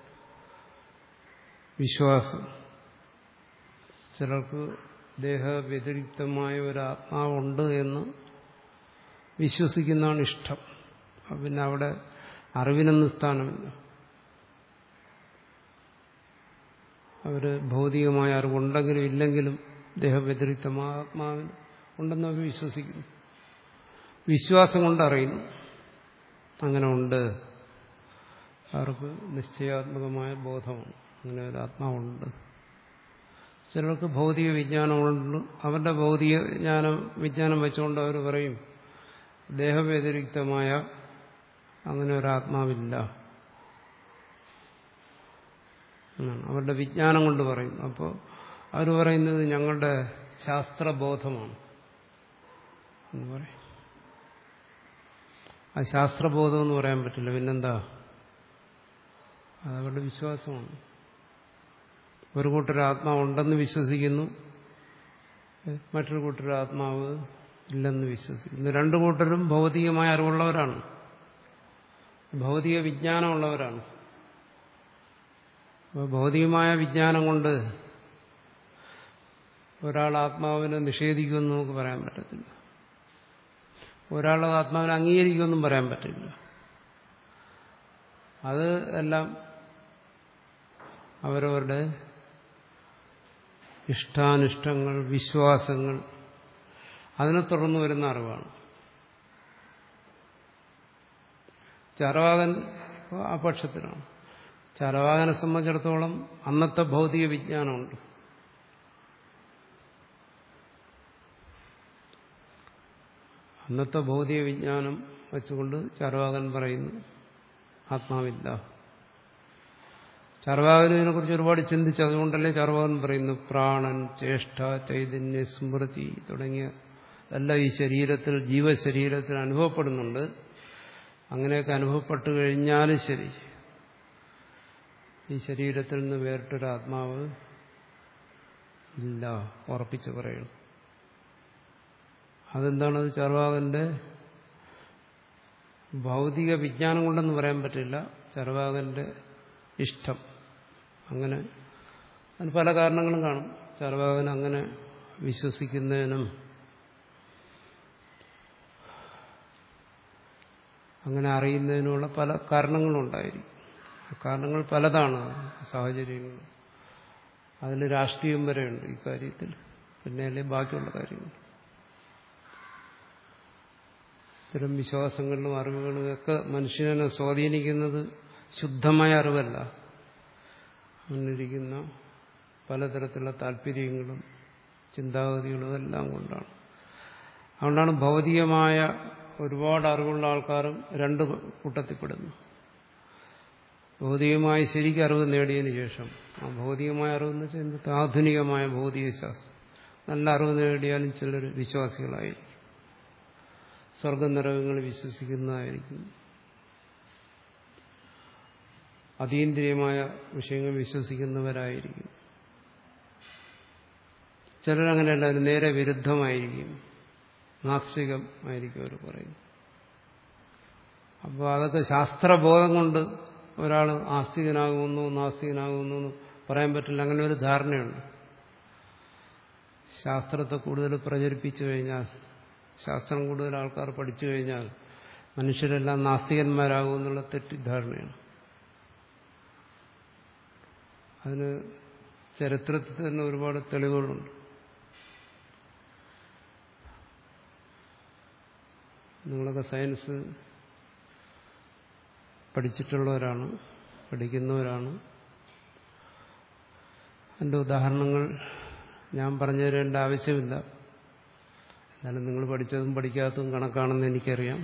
[SPEAKER 1] വിശ്വാസം ചിലർക്ക് ദേഹവ്യതിരിക്തമായ ഒരു ആത്മാവുണ്ട് എന്ന് വിശ്വസിക്കുന്നതാണ് ഇഷ്ടം പിന്നെ അവിടെ അറിവിനൊന്നും സ്ഥാനമില്ല അവര് ഭൗതികമായ അറിവുണ്ടെങ്കിലും ഇല്ലെങ്കിലും ദേഹവ്യതിരിക്തമായ ആത്മാവിന് ഉണ്ടെന്ന് അവർ വിശ്വസിക്കുന്നു വിശ്വാസം കൊണ്ട് അറിയുന്നു അങ്ങനെ ഉണ്ട് അവർക്ക് നിശ്ചയാത്മകമായ ബോധമാണ് അങ്ങനെ ഒരു ആത്മാവുണ്ട് ചിലർക്ക് ഭൗതിക വിജ്ഞാനമുണ്ട് അവരുടെ ഭൗതിക ജ്ഞാനം വിജ്ഞാനം വെച്ചുകൊണ്ട് അവർ പറയും ദേഹവ്യതിരിക്തമായ അങ്ങനെ ഒരു ആത്മാവില്ല എന്നാണ് അവരുടെ വിജ്ഞാനം കൊണ്ട് പറയും അപ്പോൾ അവർ പറയുന്നത് ഞങ്ങളുടെ ശാസ്ത്രബോധമാണ് എന്ന് പറയും ആ ശാസ്ത്രബോധം എന്ന് പറയാൻ പറ്റില്ല പിന്നെന്താ അതവരുടെ വിശ്വാസമാണ് ഒരു കൂട്ടർ ആത്മാവുണ്ടെന്ന് വിശ്വസിക്കുന്നു മറ്റൊരു കൂട്ടർ ആത്മാവ് ഇല്ലെന്ന് വിശ്വസിക്കുന്നു രണ്ടു കൂട്ടരും ഭൗതികമായ അറിവുള്ളവരാണ് ഭൗതിക വിജ്ഞാനമുള്ളവരാണ് അപ്പോൾ ഭൗതികമായ വിജ്ഞാനം കൊണ്ട് ഒരാൾ ആത്മാവിനെ നിഷേധിക്കുമെന്ന് നമുക്ക് പറയാൻ പറ്റത്തില്ല ഒരാൾ ആത്മാവിനെ അംഗീകരിക്കുമെന്നും പറയാൻ പറ്റില്ല അത് എല്ലാം അവരവരുടെ ഇഷ്ടാനിഷ്ടങ്ങൾ വിശ്വാസങ്ങൾ അതിനെ തുടർന്ന് വരുന്ന അറിവാണ് ചാരവാകൻ ആ പക്ഷത്തിലാണ് ചാരവാകനെ സംബന്ധിച്ചിടത്തോളം അന്നത്തെ ഭൗതിക വിജ്ഞാനമുണ്ട് അന്നത്തെ ഭൗതിക വിജ്ഞാനം വെച്ചുകൊണ്ട് ചാരവാകൻ പറയുന്നു ആത്മാവില്ല ചാർവാകൻ ഇതിനെക്കുറിച്ച് ഒരുപാട് ചിന്തിച്ചു അതുകൊണ്ടല്ലേ ചാർവാകൻ പറയുന്നു പ്രാണൻ ചേഷ്ട ചൈതന്യ സ്മൃതി തുടങ്ങിയ എല്ലാം ഈ ശരീരത്തിൽ ജീവശരീരത്തിൽ അനുഭവപ്പെടുന്നുണ്ട് അങ്ങനെയൊക്കെ അനുഭവപ്പെട്ടു കഴിഞ്ഞാലും ശരി ഈ ശരീരത്തിൽ നിന്ന് വേറിട്ടൊരു ആത്മാവ് ഇല്ല ഉറപ്പിച്ച് പറയണം അതെന്താണത് ചർവാകന്റെ ഭൗതിക വിജ്ഞാനം കൊണ്ടെന്ന് പറയാൻ പറ്റില്ല ചർവാകന്റെ ഇഷ്ടം അങ്ങനെ അതിന് പല കാരണങ്ങളും കാണും ചർവാകൻ അങ്ങനെ വിശ്വസിക്കുന്നതിനും അങ്ങനെ അറിയുന്നതിനുള്ള പല കാരണങ്ങളും ഉണ്ടായിരിക്കും കാരണങ്ങൾ പലതാണ് സാഹചര്യങ്ങൾ അതിൽ രാഷ്ട്രീയം വരെയുണ്ട് ഈ കാര്യത്തിൽ പിന്നെ അല്ലേ ബാക്കിയുള്ള കാര്യങ്ങൾ ഇത്തരം വിശ്വാസങ്ങളിലും അറിവുകളും ഒക്കെ മനുഷ്യനെ സ്വാധീനിക്കുന്നത് ശുദ്ധമായ അറിവല്ല അവനിരിക്കുന്ന പലതരത്തിലുള്ള താല്പര്യങ്ങളും ചിന്താഗതികളും എല്ലാം കൊണ്ടാണ് അതുകൊണ്ടാണ് ഭൗതികമായ ഒരുപാട് അറിവുള്ള ആൾക്കാരും രണ്ട് കൂട്ടത്തിൽപ്പെടുന്നു ഭൗതികമായി ശരിക്കും അറിവ് നേടിയതിന് ശേഷം ആ ഭൗതികമായ അറിവെന്ന് വെച്ചാൽ ഇന്നത്തെ ആധുനികമായ ഭൗതിക ശാസ്ത്രം നല്ല അറിവ് നേടിയാലും ചിലർ വിശ്വാസികളായിരിക്കും സ്വർഗനരകങ്ങളിൽ വിശ്വസിക്കുന്നതായിരിക്കും അതീന്ദ്രിയമായ വിഷയങ്ങൾ വിശ്വസിക്കുന്നവരായിരിക്കും ചിലരങ്ങനെയല്ല അതിന് നേരെ വിരുദ്ധമായിരിക്കും നാസ്തികം ആയിരിക്കും അവർ പറയും അപ്പോൾ അതൊക്കെ ശാസ്ത്രബോധം കൊണ്ട് ഒരാൾ ആസ്തികനാകുമെന്നോ നാസ്തികനാകുമെന്നോ എന്ന് പറയാൻ പറ്റില്ല അങ്ങനെ ഒരു ധാരണയുണ്ട് ശാസ്ത്രത്തെ കൂടുതൽ പ്രചരിപ്പിച്ചു കഴിഞ്ഞാൽ ശാസ്ത്രം കൂടുതൽ ആൾക്കാർ പഠിച്ചു കഴിഞ്ഞാൽ മനുഷ്യരെല്ലാം നാസ്തികന്മാരാകുമെന്നുള്ള തെറ്റിദ്ധാരണയാണ് അതിന് ചരിത്രത്തിൽ തന്നെ ഒരുപാട് തെളിവുകളുണ്ട് നിങ്ങളൊക്കെ സയൻസ് പഠിച്ചിട്ടുള്ളവരാണ് പഠിക്കുന്നവരാണ് എൻ്റെ ഉദാഹരണങ്ങൾ ഞാൻ പറഞ്ഞു തരേണ്ട ആവശ്യമില്ല എന്നാലും നിങ്ങൾ പഠിച്ചതും പഠിക്കാത്തതും കണക്കാണെന്ന് എനിക്കറിയാം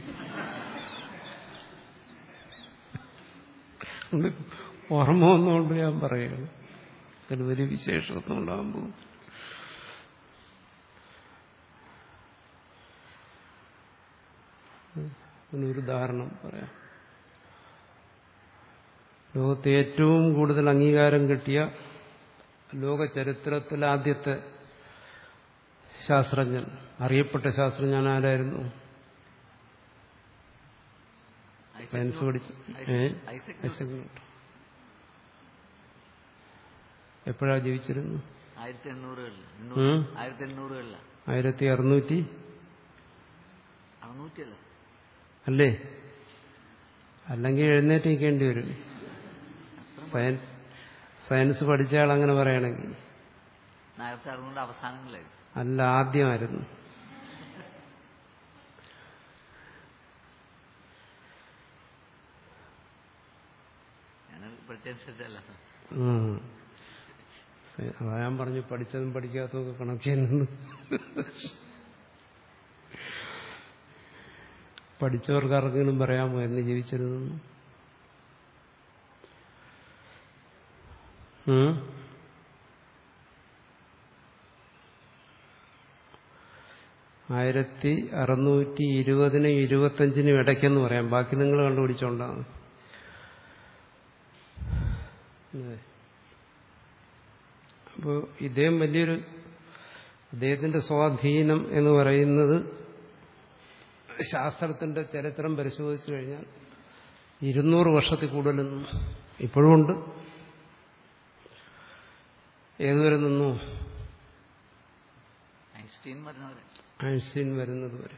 [SPEAKER 1] ഓർമ്മ വന്നുകൊണ്ട് ഞാൻ പറയുകയാണ് അതിൽ വലിയ വിശേഷമൊന്നും ഉണ്ടാകാൻ പോകും അതിനൊരു ഉദാഹരണം പറയാം ലോകത്തെ ഏറ്റവും കൂടുതൽ അംഗീകാരം കിട്ടിയ ലോക ചരിത്രത്തിൽ ആദ്യത്തെ ശാസ്ത്രജ്ഞൻ അറിയപ്പെട്ട ശാസ്ത്രജ്ഞൻ ആരായിരുന്നു സയൻസ് പഠിച്ചു ഏ ഐസക് ന്യൂട്ടൺ എപ്പോഴാ ജീവിച്ചിരുന്നു
[SPEAKER 2] ആയിരത്തി എണ്ണൂറുകളിൽ
[SPEAKER 1] ഉം?
[SPEAKER 2] ആയിരത്തി എണ്ണൂറുകളില
[SPEAKER 1] ആയിരത്തി അറുന്നൂറ്റി
[SPEAKER 2] അറുന്നൂറ്റിയല്ല
[SPEAKER 1] അല്ലേ അല്ലെങ്കിൽ എഴുന്നേറ്റ് നിൽക്കേണ്ടി വരും സയൻസ് സയൻസ് പഠിച്ച ആൾ അങ്ങനെ പറയണമെങ്കിൽ
[SPEAKER 2] ആയിരത്തി അറുന്നൂറ് അവസാനങ്ങളിലായിരുന്നു
[SPEAKER 1] അല്ല ആദ്യമായിരുന്നു
[SPEAKER 2] ഞാൻ പഠിച്ചനുസരിച്ചല്ല
[SPEAKER 1] ഉം. അതാ ഞാൻ പറഞ്ഞു പഠിച്ചതും പഠിക്കാത്തതും ഒക്കെ കണക്ക് ചെയ്യുന്നത് പഠിച്ചവർക്ക് ആർക്കെങ്കിലും പറയാമോ എന്ന് ജീവിച്ചിരുന്നു ആയിരത്തി അറുന്നൂറ്റി ഇരുപതിനും ഇരുപത്തഞ്ചിനും ഇടയ്ക്കെന്ന് പറയാം ബാക്കി നിങ്ങൾ കണ്ടുപിടിച്ചോണ്ടാണ് അപ്പോൾ ഇദ്ദേഹം വലിയൊരു അദ്ദേഹത്തിന്റെ സ്വാധീനം എന്ന് പറയുന്നത് ശാസ്ത്രത്തിന്റെ ചരിത്രം പരിശോധിച്ചു കഴിഞ്ഞാൽ ഇരുന്നൂറ് വർഷത്തിൽ കൂടുതലൊന്നും ഇപ്പോഴും ഉണ്ട് ഏതുവരെ നിന്നു
[SPEAKER 2] ഐൻസ്റ്റീൻ പറഞ്ഞവരെ
[SPEAKER 1] ഐൻസ്റ്റീൻ വരുന്നത് വരെ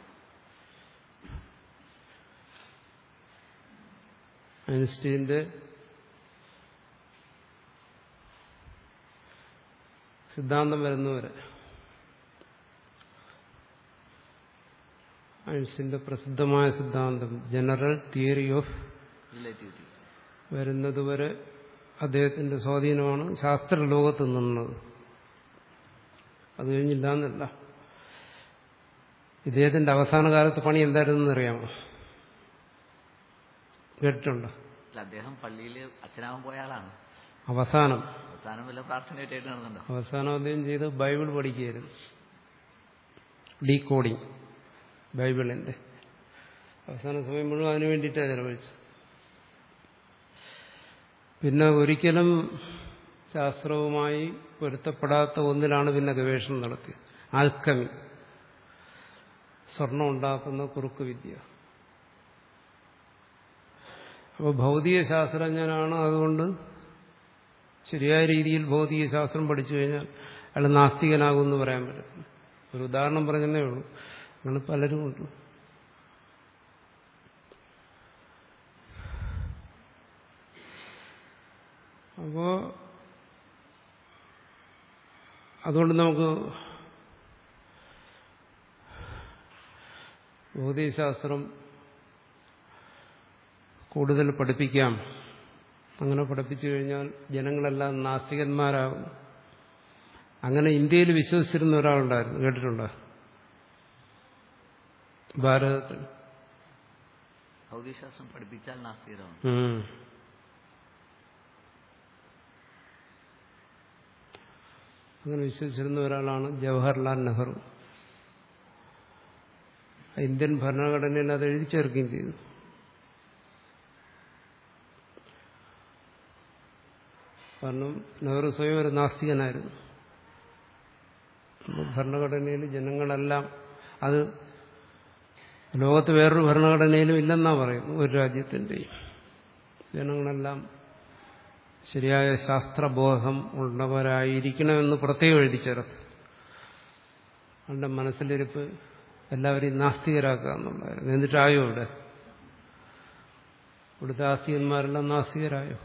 [SPEAKER 1] ഐൻസ്റ്റീന്റെ സിദ്ധാന്തം വരുന്നവരെ ഐൻസ്റ്റീന്റെ പ്രസിദ്ധമായ സിദ്ധാന്തം ജനറൽ തിയറി ഓഫ്
[SPEAKER 2] റിലേറ്റിവിറ്റി
[SPEAKER 1] വരുന്നതുവരെ അദ്ദേഹത്തിന്റെ സ്വാധീനമാണ് ശാസ്ത്രലോകത്ത് നിന്നത് അത് കഴിഞ്ഞില്ല എന്നല്ല ഇദ്ദേഹത്തിന്റെ അവസാന കാലത്ത് പണി എന്തായിരുന്നു അറിയാമോ കേട്ടിട്ടുണ്ടോ
[SPEAKER 2] അല്ല അദ്ദേഹം പള്ളിയിൽ അച്ഛനാവാൻ പോയ ആളാണ്
[SPEAKER 1] അവസാനം
[SPEAKER 2] അവസാനം വല്ല പ്രാർത്ഥനയായിട്ട് നടന്നുണ്ടോ
[SPEAKER 1] അവസാനം അദ്ദേഹം ചെയ്ത് ബൈബിൾ പഠിക്കുകയായിരുന്നു ഡീകോഡിങ് ബൈബിളിന്റെ അവസാന സമയം മുഴുവൻ അതിനു വേണ്ടിയിട്ടാണ് ചെലവഴിച്ചത് പിന്നെ ഒരിക്കലും ശാസ്ത്രവുമായി പൊരുത്തപ്പെടാത്ത ഒന്നിലാണ് പിന്നെ ഗവേഷണം നടത്തിയത് ആൽക്കമി സ്വർണം ഉണ്ടാക്കുന്ന കുറുക്ക് വിദ്യ അപ്പോൾ ഭൗതിക ശാസ്ത്രജ്ഞനാണ് അതുകൊണ്ട് ശരിയായ രീതിയിൽ ഭൗതിക ശാസ്ത്രം പഠിച്ചു കഴിഞ്ഞാൽ അയാൾ നാസ്തികനാകുമെന്ന് പറയാൻ പറ്റും ഒരു ഉദാഹരണം പറഞ്ഞതേ ഉള്ളൂ അങ്ങനെ പലരും ഉണ്ട് അപ്പോ അതുകൊണ്ട് നമുക്ക് ഭൗതികശാസ്ത്രം കൂടുതൽ പഠിപ്പിക്കാം അങ്ങനെ പഠിപ്പിച്ചു കഴിഞ്ഞാൽ ജനങ്ങളെല്ലാം നാസ്തികന്മാരാകും അങ്ങനെ ഇന്ത്യയിൽ വിശ്വസിച്ചിരുന്ന ഒരാളുണ്ടായിരുന്നു കേട്ടിട്ടുണ്ടോ ഭാരതത്തിൽ
[SPEAKER 2] ഭൗതികശാസ്ത്രം പഠിപ്പിച്ചാൽ നാസ്തികരമാണ്
[SPEAKER 1] ഉം. അങ്ങനെ വിശ്വസിച്ചിരുന്ന ഒരാളാണ് ജവഹർലാൽ നെഹ്റു ഇന്ത്യൻ ഭരണഘടനയിൽ അത് എഴുതി ചേർക്കുകയും ചെയ്തു കാരണം നെഹ്റു സ്വയം ഒരു നാസ്തികനായിരുന്നു അപ്പോൾ ഭരണഘടനയിൽ ജനങ്ങളെല്ലാം അത് ലോകത്ത് വേറൊരു ഭരണഘടനയിലും ഇല്ലെന്നാ പറയുന്നു ഒരു രാജ്യത്തിൻ്റെയും ജനങ്ങളെല്ലാം ശരിയായ ശാസ്ത്രബോധം ഉള്ളവരായിരിക്കണമെന്ന് പ്രത്യേകം എഴുതി ചേർത്ത് അവരുടെ മനസ്സിലിരിപ്പ് എല്ലാവരെയും നാസ്തികരാക്കുക എന്നുള്ളതായിരുന്നു എന്നിട്ടായോ ഇവിടെ ഇവിടുത്തെ ആസ്തികന്മാരെല്ലാം നാസ്തികരായോ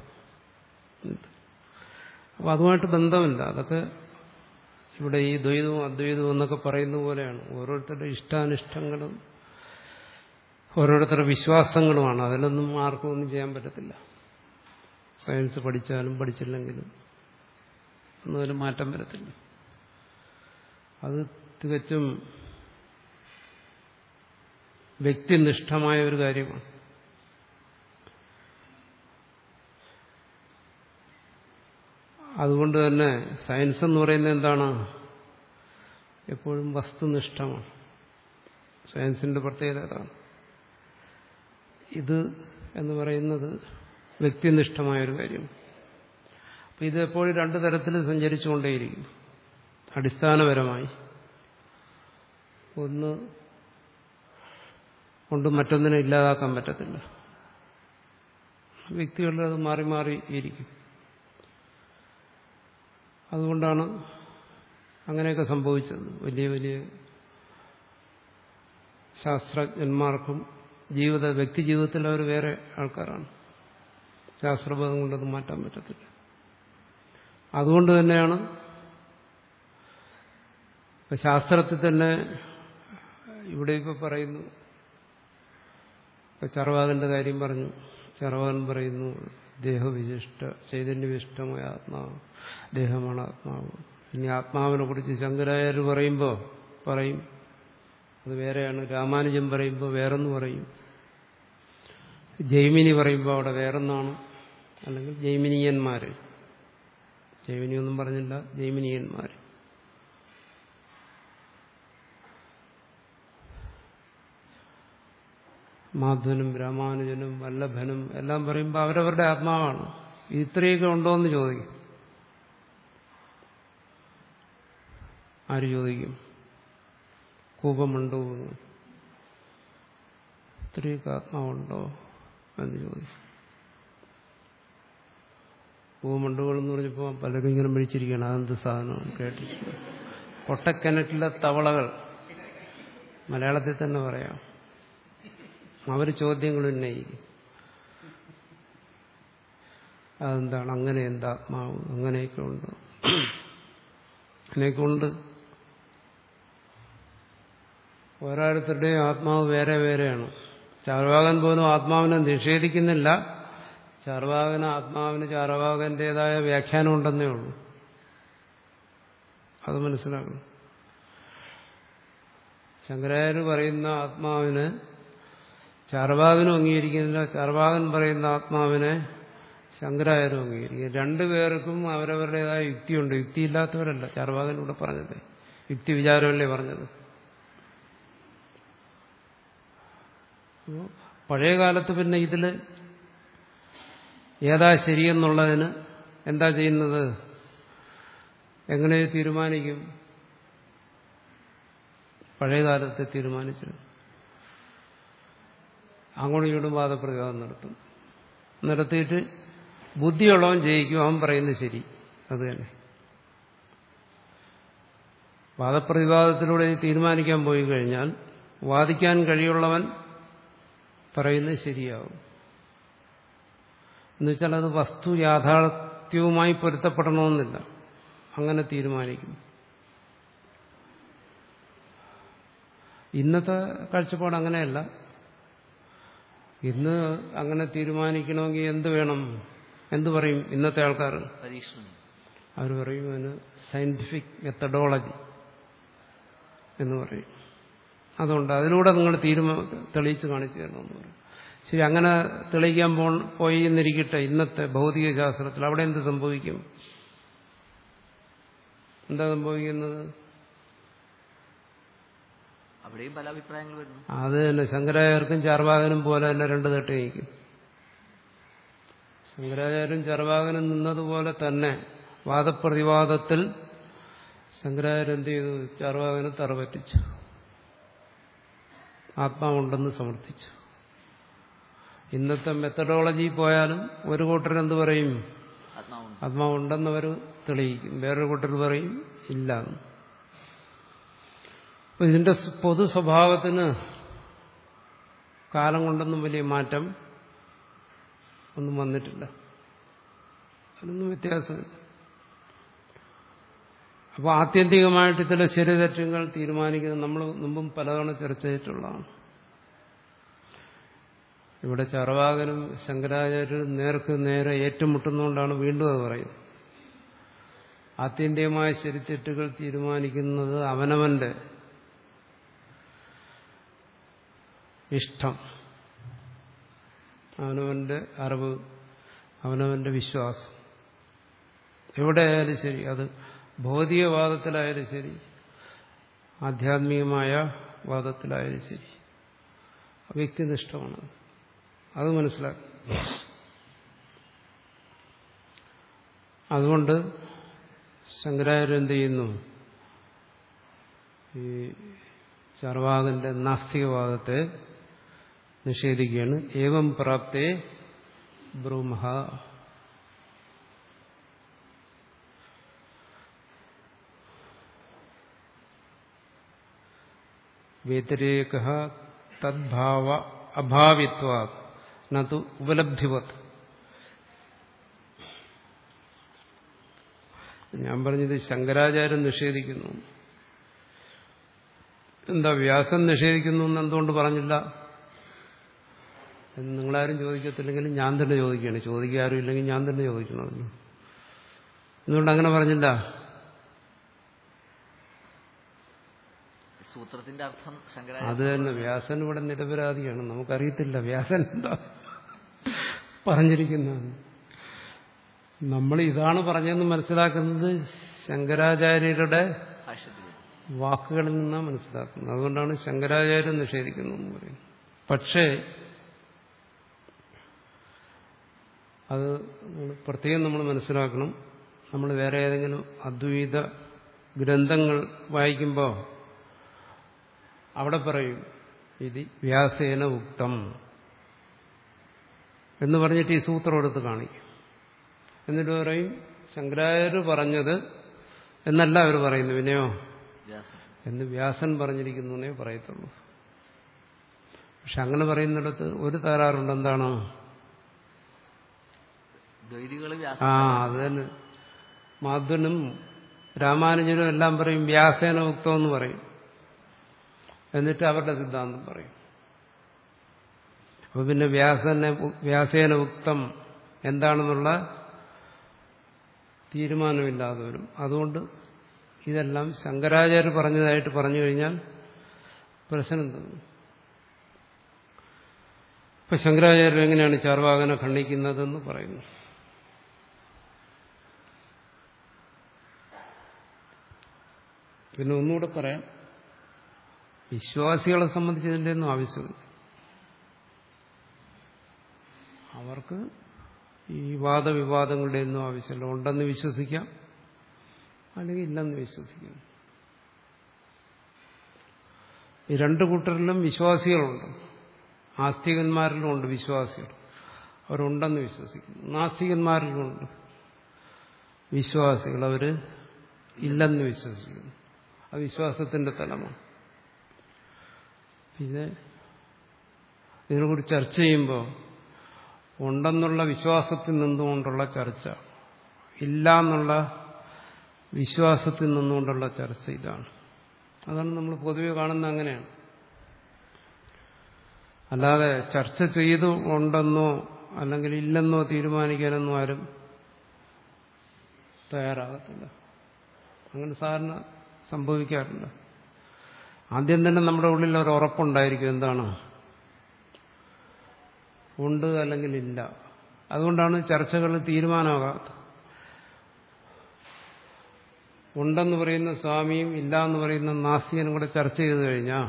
[SPEAKER 1] അപ്പോൾ അതുമായിട്ട് ബന്ധമില്ല അതൊക്കെ ഇവിടെ ഈ ദ്വൈതവും അദ്വൈതവും എന്നൊക്കെ പറയുന്ന പോലെയാണ് ഓരോരുത്തരുടെ ഇഷ്ടാനിഷ്ടങ്ങളും ഓരോരുത്തരുടെ വിശ്വാസങ്ങളുമാണ് അതിലൊന്നും ആർക്കും ഒന്നും ചെയ്യാൻ പറ്റത്തില്ല സയൻസ് പഠിച്ചാലും പഠിച്ചില്ലെങ്കിലും ഒന്നും അതിൽ മാറ്റം വരത്തില്ല അത് തികച്ചും വ്യക്തിനിഷ്ഠമായ ഒരു കാര്യമാണ് അതുകൊണ്ട് തന്നെ സയൻസ് എന്ന് പറയുന്നത് എന്താണ് എപ്പോഴും വസ്തുനിഷ്ഠമാണ് സയൻസിന്റെ പ്രത്യേകത അതാണ് ഇത് എന്ന് പറയുന്നത് വ്യക്തിനിഷ്ഠമായ ഒരു കാര്യം അപ്പം ഇത് എപ്പോഴും രണ്ടു തരത്തിൽ സഞ്ചരിച്ചുകൊണ്ടേയിരിക്കും അടിസ്ഥാനപരമായി ഒന്ന് കൊണ്ട് മറ്റൊന്നിനെ ഇല്ലാതാക്കാൻ പറ്റത്തില്ല വ്യക്തികളിൽ അത് മാറി മാറി ഇരിക്കും അതുകൊണ്ടാണ് അങ്ങനെയൊക്കെ സംഭവിച്ചത് വലിയ വലിയ ശാസ്ത്രജ്ഞന്മാർക്കും ജീവിത വ്യക്തി ജീവിതത്തിൽ അവർ വേറെ ആൾക്കാരാണ് ശാസ്ത്രബോധം കൊണ്ടത് മാറ്റാൻ പറ്റത്തില്ല അതുകൊണ്ട് തന്നെയാണ് ഇപ്പൊ ശാസ്ത്രത്തിൽ തന്നെ ഇവിടെ ഇപ്പൊ പറയുന്നു ഇപ്പൊ ചർവാകന്റെ കാര്യം പറഞ്ഞു ചർവാകൻ പറയുന്നു ദേഹവിശിഷ്ട ചൈതന്യവിശിഷ്ടമായ ആത്മാവ് ദേഹമാണ് ആത്മാവ് ഇനി ആത്മാവിനെ കുറിച്ച് ശങ്കരാചാര്യ പറയുമ്പോൾ പറയും അത് വേറെയാണ് രാമാനുജൻ പറയുമ്പോൾ വേറൊന്ന് പറയും ജൈമിനി പറയുമ്പോൾ അവിടെ വേറൊന്നാണ് അല്ലെങ്കിൽ ജൈമിനിയന്മാർ ജൈമിനിയൊന്നും പറഞ്ഞില്ല ജൈമിനിയന്മാർ മാധവനും രാമാനുജനും വല്ലഭനും എല്ലാം പറയുമ്പോൾ അവരവരുടെ ആത്മാവാണ് ഇത്രയൊക്കെ ഉണ്ടോ എന്ന് ചോദിക്കും ആര് ചോദിക്കും കൂപമുണ്ടോ എന്ന് ഇത്രയൊക്കെ ആത്മാവുണ്ടോ എന്ന് ചോദിക്കും കൂപമുണ്ടുകൾ എന്ന് പറഞ്ഞപ്പോൾ പലരും ഇങ്ങനെ വിളിച്ചിരിക്കുകയാണ് അതെന്ത് സാധനം കേട്ടിട്ട് കൊട്ടക്കിണറ്റിലെ തവളകൾ മലയാളത്തിൽ തന്നെ പറയാം അവർ ചോദ്യങ്ങൾ ഉന്നയിക്കും അതെന്താണ് അങ്ങനെ എന്താ ആത്മാവ് അങ്ങനെയൊക്കെ ഉണ്ട് അങ്ങനെയൊക്കെ ഉണ്ട് ഓരോരുത്തരുടെയും ആത്മാവ് വേറെ വേറെയാണ് ചാർവാകൻ പോലും ആത്മാവിനെ നിഷേധിക്കുന്നില്ല ചാർവാകന് ആത്മാവിന് ചാർവാകന്റേതായ വ്യാഖ്യാനം ഉണ്ടെന്നേ ഉള്ളൂ അത് മനസ്സിലാക്കണം ശങ്കരാചാര്യ പറയുന്ന ആത്മാവിന് ചാർവാകനും അംഗീകരിക്കുന്നില്ല ചാർവാകൻ പറയുന്ന ആത്മാവിനെ ശങ്കരാചാര്യം അംഗീകരിക്കും രണ്ടുപേർക്കും അവരവരുടേതായ യുക്തിയുണ്ട് യുക്തിയില്ലാത്തവരല്ല ചാർവാകൻ ഇവിടെ പറഞ്ഞത് യുക്തി വിചാരമല്ലേ പറഞ്ഞത് പഴയ കാലത്ത് പിന്നെ ഇതില് ഏതാ ശരിയെന്നുള്ളതിന് എന്താ ചെയ്യുന്നത് എങ്ങനെ തീരുമാനിക്കും പഴയ കാലത്തെ തീരുമാനിച്ചിരുന്നു അങ്ങോട്ടും ഇങ്ങോട്ടും വാദപ്രതിവാദം നടത്തും നടത്തിയിട്ട് ബുദ്ധിയുള്ളവൻ ജയിക്കും അവൻ പറയുന്നത് ശരി അത് തന്നെ വാദപ്രതിവാദത്തിലൂടെ തീരുമാനിക്കാൻ പോയി കഴിഞ്ഞാൽ വാദിക്കാൻ കഴിയുള്ളവൻ പറയുന്നത് ശരിയാവും എന്നുവെച്ചാൽ അത് വസ്തു യാഥാർത്ഥ്യവുമായി പൊരുത്തപ്പെടണമെന്നില്ല അങ്ങനെ തീരുമാനിക്കും ഇന്നത്തെ കാഴ്ചപ്പാട് അങ്ങനെയല്ല ഇന്ന് അങ്ങനെ തീരുമാനിക്കണമെങ്കിൽ എന്ത് വേണം എന്ത് പറയും ഇന്നത്തെ ആൾക്കാർ
[SPEAKER 2] പരീക്ഷണം
[SPEAKER 1] അവർ പറയും അതിന് സയന്റിഫിക് മെത്തഡോളജി എന്ന് പറയും അതുകൊണ്ട് അതിലൂടെ നിങ്ങൾ തീരുമാ തെളിയിച്ച് കാണിച്ചു തരണമെന്ന് പറയും ശരി അങ്ങനെ തെളിയിക്കാൻ പോ പോയി എന്നിരിക്കട്ടെ ഇന്നത്തെ ഭൗതിക ശാസ്ത്രത്തിൽ അവിടെ എന്ത് സംഭവിക്കും എന്താ സംഭവിക്കുന്നത്
[SPEAKER 2] അവിടെയും പല അഭിപ്രായങ്ങൾ വരുന്നു
[SPEAKER 1] അത് തന്നെ ശങ്കരാചാര്യർക്കും ചാർവാകനും പോലെ തന്നെ രണ്ട് തട്ട് നയിക്കും ശങ്കരാചാര്യരും ചാർവാകനും നിന്നതുപോലെ തന്നെ വാദപ്രതിവാദത്തിൽ ശങ്കരാചാര്യ എന്ത് ചെയ്തു ചാർവാകനെ തറപറ്റിച്ചു ആത്മാവുണ്ടെന്ന് സമർത്ഥിച്ചു ഇന്നത്തെ മെത്തഡോളജി പോയാലും ഒരു കൂട്ടർ എന്ത് പറയും
[SPEAKER 2] ആത്മാവുണ്ട്
[SPEAKER 1] ആത്മാവുണ്ടെന്നവർ തെളിയിക്കും വേറൊരു കൂട്ടർ പറയും ഇല്ല എന്ന്. അപ്പൊ ഇതിന്റെ സ് പൊതു സ്വഭാവത്തിന് കാലം കൊണ്ടൊന്നും വലിയ മാറ്റം ഒന്നും വന്നിട്ടില്ല അതിനൊന്നും വ്യത്യാസമില്ല അപ്പോൾ ആത്യന്തികമായിട്ട് ചില ശരി തെറ്റുകൾ തീരുമാനിക്കുന്നത് നമ്മൾ മുമ്പും പലതവണ ചർച്ച ചെയ്തിട്ടുള്ളതാണ് ഇവിടെ ചറവാകനും ശങ്കരാചാര്യരും നേർക്ക് നേരെ ഏറ്റുമുട്ടുന്നതുകൊണ്ടാണ് വീണ്ടും അത് പറയുന്നത് ആത്യന്തികമായ ശരിത്തെറ്റുകൾ തീരുമാനിക്കുന്നത് അവനവന്റെ ഇഷ്ടം അവനവന്റെ അറിവ് അവനവന്റെ വിശ്വാസം എവിടെയായാലും ശരി അത് ഭൗതികവാദത്തിലായാലും ശരി ആധ്യാത്മികമായ വാദത്തിലായാലും ശരി വ്യക്തിനിഷ്ഠമാണ് അത് മനസ്സിലാക്കി അതുകൊണ്ട് ശങ്കരാചാര്യ എന്ത് ചെയ്യുന്നു ഈ ചർവാകന്റെ നാസ്തികവാദത്തെ നിഷേധിക്കുകയാണ് ഏവം പ്രാപ്തേ ബ്രൂമഹ വ്യതിരേക തദ്ഭാവ അഭാവിത്വാ നു ഉപലബ്ധിവത് ഞാൻ പറഞ്ഞത് ശങ്കരാചാര്യം നിഷേധിക്കുന്നു എന്താ വ്യാസം നിഷേധിക്കുന്നു എന്ന് എന്തുകൊണ്ട് പറഞ്ഞില്ല എന്ന് നിങ്ങളാരും ചോദിക്കത്തില്ലെങ്കിലും ഞാൻ തന്നെ ചോദിക്കുകയാണ് ചോദിക്കാരും ഇല്ലെങ്കിൽ ഞാൻ തന്നെ ചോദിക്കണമല്ലോ എന്തുകൊണ്ട് അങ്ങനെ പറഞ്ഞില്ല
[SPEAKER 2] സൂത്രത്തിന്റെ അർത്ഥം
[SPEAKER 1] അത്
[SPEAKER 2] ശങ്കരാചാര്യ
[SPEAKER 1] തന്നെ വ്യാസൻ ഇവിടെ നിരപരാധിയാണ് നമുക്കറിയത്തില്ല വ്യാസൻ എന്താ പറഞ്ഞിരിക്കുന്നതാണ് നമ്മൾ ഇതാണ് പറഞ്ഞതെന്ന് മനസ്സിലാക്കുന്നത് ശങ്കരാചാര്യരുടെ
[SPEAKER 2] ഭാഷ്യത്തിൽ
[SPEAKER 1] വാക്കുകളിൽ നിന്നാണ് മനസ്സിലാക്കുന്നത് അതുകൊണ്ടാണ് ശങ്കരാചാര്യൻ നിഷേധിക്കുന്നത് എന്ന് പറയുന്നത് പക്ഷേ അത് നമ്മൾ പ്രത്യേകം നമ്മൾ മനസ്സിലാക്കണം നമ്മൾ വേറെ ഏതെങ്കിലും അദ്വൈത ഗ്രന്ഥങ്ങൾ വായിക്കുമ്പോൾ അവിടെ പറയും ഇത് വ്യാസേന ഉക്തം എന്ന് പറഞ്ഞിട്ട് ഈ സൂത്രം എടുത്ത് കാണിക്കും എന്നിട്ട് പറയും ശങ്കരാചാര്യർ പറഞ്ഞത് എന്നല്ല അവർ പറയുന്നു പിന്നെയോ
[SPEAKER 2] വ്യാസം
[SPEAKER 1] എന്ന് വ്യാസൻ പറഞ്ഞിരിക്കുന്നു എന്നേ പറയത്തുള്ളൂ പക്ഷെ അങ്ങനെ പറയുന്നിടത്ത് ഒരു തകരാറുണ്ട് എന്താണ്
[SPEAKER 2] ദ്വൈതികൾ
[SPEAKER 1] ആ
[SPEAKER 2] വ്യാസം
[SPEAKER 1] അത് തന്നെ മാധവനും രാമാനുജനും എല്ലാം പറയും വ്യാസേന ഉക്തം എന്ന് പറയും എന്നിട്ട് അവരുടെ സിദ്ധാന്തം പറയും അപ്പൊ പിന്നെ വ്യാസനെ വ്യാസേന ഉക്തം എന്താണെന്നുള്ള തീരുമാനമില്ലാതെ വരും അതുകൊണ്ട് ഇതെല്ലാം ശങ്കരാചാര്യ പറഞ്ഞതായിട്ട് പറഞ്ഞു കഴിഞ്ഞാൽ പ്രശ്നം തോന്നും ഇപ്പൊ ശങ്കരാചാര്യർ എങ്ങനെയാണ് ചാർവാകനെ ഖണ്ഡിക്കുന്നതെന്ന് പറയുന്നു പിന്നെ ഒന്നുകൂടെ പറയാം വിശ്വാസികളെ സംബന്ധിച്ച് ഇതിൻ്റെ ഒന്നും ആവശ്യമില്ല അവർക്ക് ഈ വാദവിവാദങ്ങളുടെ ഒന്നും ആവശ്യമില്ല ഉണ്ടെന്ന് വിശ്വസിക്കാം അല്ലെങ്കിൽ ഇല്ലെന്ന് വിശ്വസിക്കാം ഈ രണ്ട് കൂട്ടരിലും വിശ്വാസികളുണ്ട് ആസ്തികന്മാരിലും ഉണ്ട് വിശ്വാസികൾ അവരുണ്ടെന്ന് വിശ്വസിക്കുന്നു നാസ്തികന്മാരിലുമുണ്ട് വിശ്വാസികൾ അവര് ഇല്ലെന്ന് വിശ്വസിക്കുന്നു അത് വിശ്വാസത്തിന്റെ തലമാണ് പിന്നെ ഇതിനെക്കുറിച്ച് ചർച്ച ചെയ്യുമ്പോൾ ഉണ്ടെന്നുള്ള വിശ്വാസത്തിൽ നിന്നുകൊണ്ടുള്ള ചർച്ച ഇല്ല എന്നുള്ള വിശ്വാസത്തിൽ നിന്നുകൊണ്ടുള്ള ചർച്ച ഇതാണ് അതാണ് നമ്മൾ പൊതുവെ കാണുന്നത് അങ്ങനെയാണ് അല്ലാതെ ചർച്ച ചെയ്തു ഉണ്ടെന്നോ അല്ലെങ്കിൽ ഇല്ലെന്നോ തീരുമാനിക്കാനൊന്നും ആരും തയ്യാറാകത്തില്ല അങ്ങനെ സാധാരണ സംഭവിക്കാറില്ല ആദ്യം തന്നെ നമ്മുടെ ഉള്ളിൽ ഒരു ഉറപ്പുണ്ടായിരിക്കും എന്താണ് ഉണ്ട് അല്ലെങ്കിൽ ഇല്ല അതുകൊണ്ടാണ് ചർച്ചകൾ തീരുമാനമാകാത്തത് ഉണ്ടെന്ന് പറയുന്ന സ്വാമിയും ഇല്ല എന്ന് പറയുന്ന നാസ്തികനും കൂടെ ചർച്ച ചെയ്തു കഴിഞ്ഞാൽ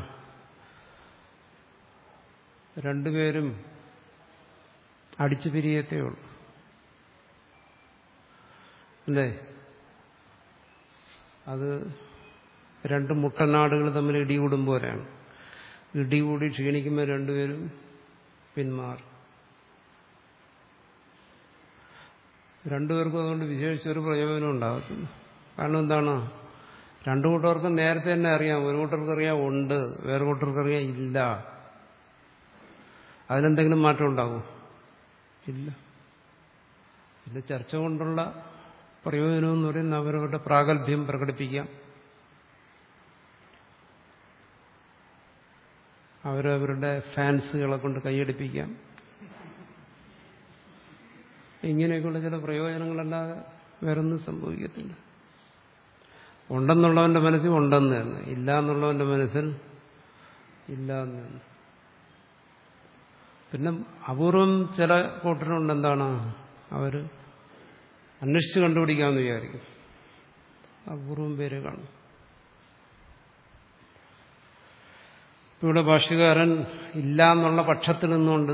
[SPEAKER 1] രണ്ടുപേരും അടിച്ചു പിരിയത്തേ ഉള്ളൂ അല്ലേ അത് രണ്ട് മുട്ടനാടുകൾ തമ്മിൽ ഇടികൂടും പോലെയാണ് ഇടികൂടി ക്ഷീണിക്കുമ്പോൾ രണ്ടുപേരും പിന്മാറും രണ്ടുപേർക്കും അതുകൊണ്ട് വിശേഷിച്ചൊരു പ്രയോജനം ഉണ്ടാകത്തില്ല കാരണം എന്താണ് രണ്ടു കൂട്ടർക്കും നേരത്തെ തന്നെ അറിയാം ഒരു കൂട്ടർക്ക് അറിയാം ഉണ്ട് വേറെ കൂട്ടർക്ക് അറിയാം ഇല്ല അതിനെന്തെങ്കിലും മാറ്റം ഉണ്ടാകുമോ ഇല്ല പിന്നെ ചർച്ച കൊണ്ടുള്ള പ്രയോജനം എന്ന് പറയുന്നത് അവരവരുടെ പ്രാഗൽഭ്യം പ്രകടിപ്പിക്കാം അവരവരുടെ ഫാൻസുകളെ കൊണ്ട് കൈയടിപ്പിക്കാം ഇങ്ങനെയൊക്കെയുള്ള ചില പ്രയോജനങ്ങളല്ലാതെ വേറൊന്നും സംഭവിക്കത്തില്ല ഉണ്ടെന്നുള്ളവന്റെ മനസ്സിൽ ഉണ്ടെന്ന് തന്നെ ഇല്ല എന്നുള്ളവന്റെ മനസ്സിൽ ഇല്ല എന്ന് തന്നെ പിന്നെ അപൂർവം ചില കൂട്ടരുണ്ട് എന്താണ് അവർ അന്വേഷിച്ച് കണ്ടുപിടിക്കാമെന്ന് വിചാരിക്കും അപൂർവം പേര് കാണും ഇവിടെ ഭാഷ്യകാരൻ ഇല്ല എന്നുള്ള പക്ഷത്തിൽ നിന്നുകൊണ്ട്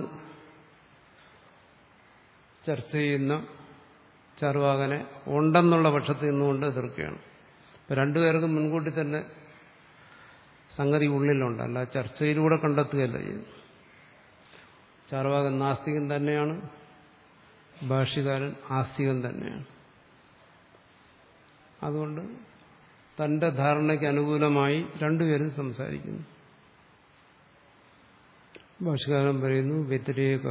[SPEAKER 1] ചർച്ച ചെയ്യുന്ന ചാർവാകനെ ഉണ്ടെന്നുള്ള പക്ഷത്തിൽ നിന്നുകൊണ്ട് എതിർക്കുകയാണ് ഇപ്പൊ രണ്ടുപേർക്കും മുൻകൂട്ടി തന്നെ സംഗതി ഉള്ളിലുണ്ട് അല്ല ചർച്ചയിലൂടെ കണ്ടെത്തുകയല്ല ചെയ്യുന്നത് ചാർവാകൻ നാസ്തികൻ തന്നെയാണ് ഭാഷ്യകാരൻ ആസ്തികൻ തന്നെയാണ് അതുകൊണ്ട് തന്റെ ധാരണയ്ക്ക് അനുകൂലമായി രണ്ടുപേരും സംസാരിക്കുന്നു ഭാഷകാരൻ പറയുന്നു വ്യതിരേക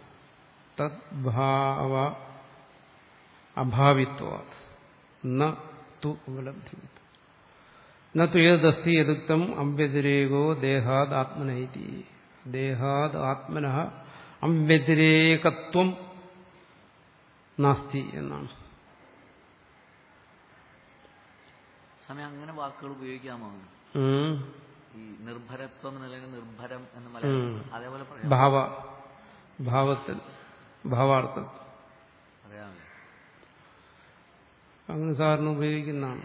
[SPEAKER 1] തദ്ഭാവ അഭാവിത്വ തു ഉപലബ്ധി നു ഏതസ്തി യദുക്തം അവ്യതിരേകോ ദേഹാത് ആത്മനൈതി ദേഹാത് ആത്മന അവ്യതിരേകത്വം നാസ്തി എന്നാണ്
[SPEAKER 2] സ്വാമി അങ്ങനെ വാക്കുകൾ ഉപയോഗിക്കാമോ
[SPEAKER 1] ഉം.
[SPEAKER 2] ഈ നിർഭരത്വം എന്നല്ലെങ്കിൽ നിർഭരം എന്ന്
[SPEAKER 1] ഉം.
[SPEAKER 2] മലയാളം അതേപോലെ പറയാം
[SPEAKER 1] ഭാവ ഭാവത്തിൽ ഭാവാർത്ഥത്തിൽ
[SPEAKER 2] പറയാമല്ലേ
[SPEAKER 1] അങ്ങനെ സാറിന് ഉപയോഗിക്കുന്നതാണ്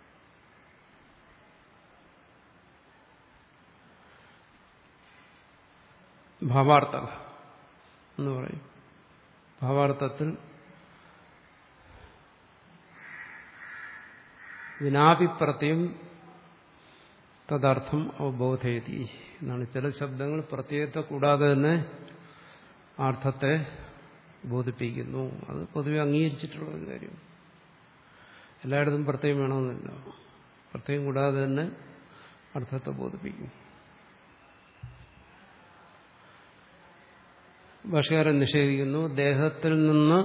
[SPEAKER 1] ഭാവാർത്ഥ എന്ന് പറയും ഭാവാർത്ഥത്തിൽ വിനാപിപ്രത്യം തദർത്ഥം അവബോധയതി എന്നാണ് ചില ശബ്ദങ്ങൾ പ്രത്യയത്തെ കൂടാതെ തന്നെ ആ അർത്ഥത്തെ ബോധിപ്പിക്കുന്നു അത് പൊതുവെ അംഗീകരിച്ചിട്ടുള്ള ഒരു കാര്യം എല്ലായിടത്തും പ്രത്യേകം വേണമെന്നില്ല പ്രത്യേകം കൂടാതെ തന്നെ അർത്ഥത്തെ ബോധിപ്പിക്കും ഭാഷകാരൻ നിഷേധിക്കുന്നു ദേഹത്തിൽ നിന്ന്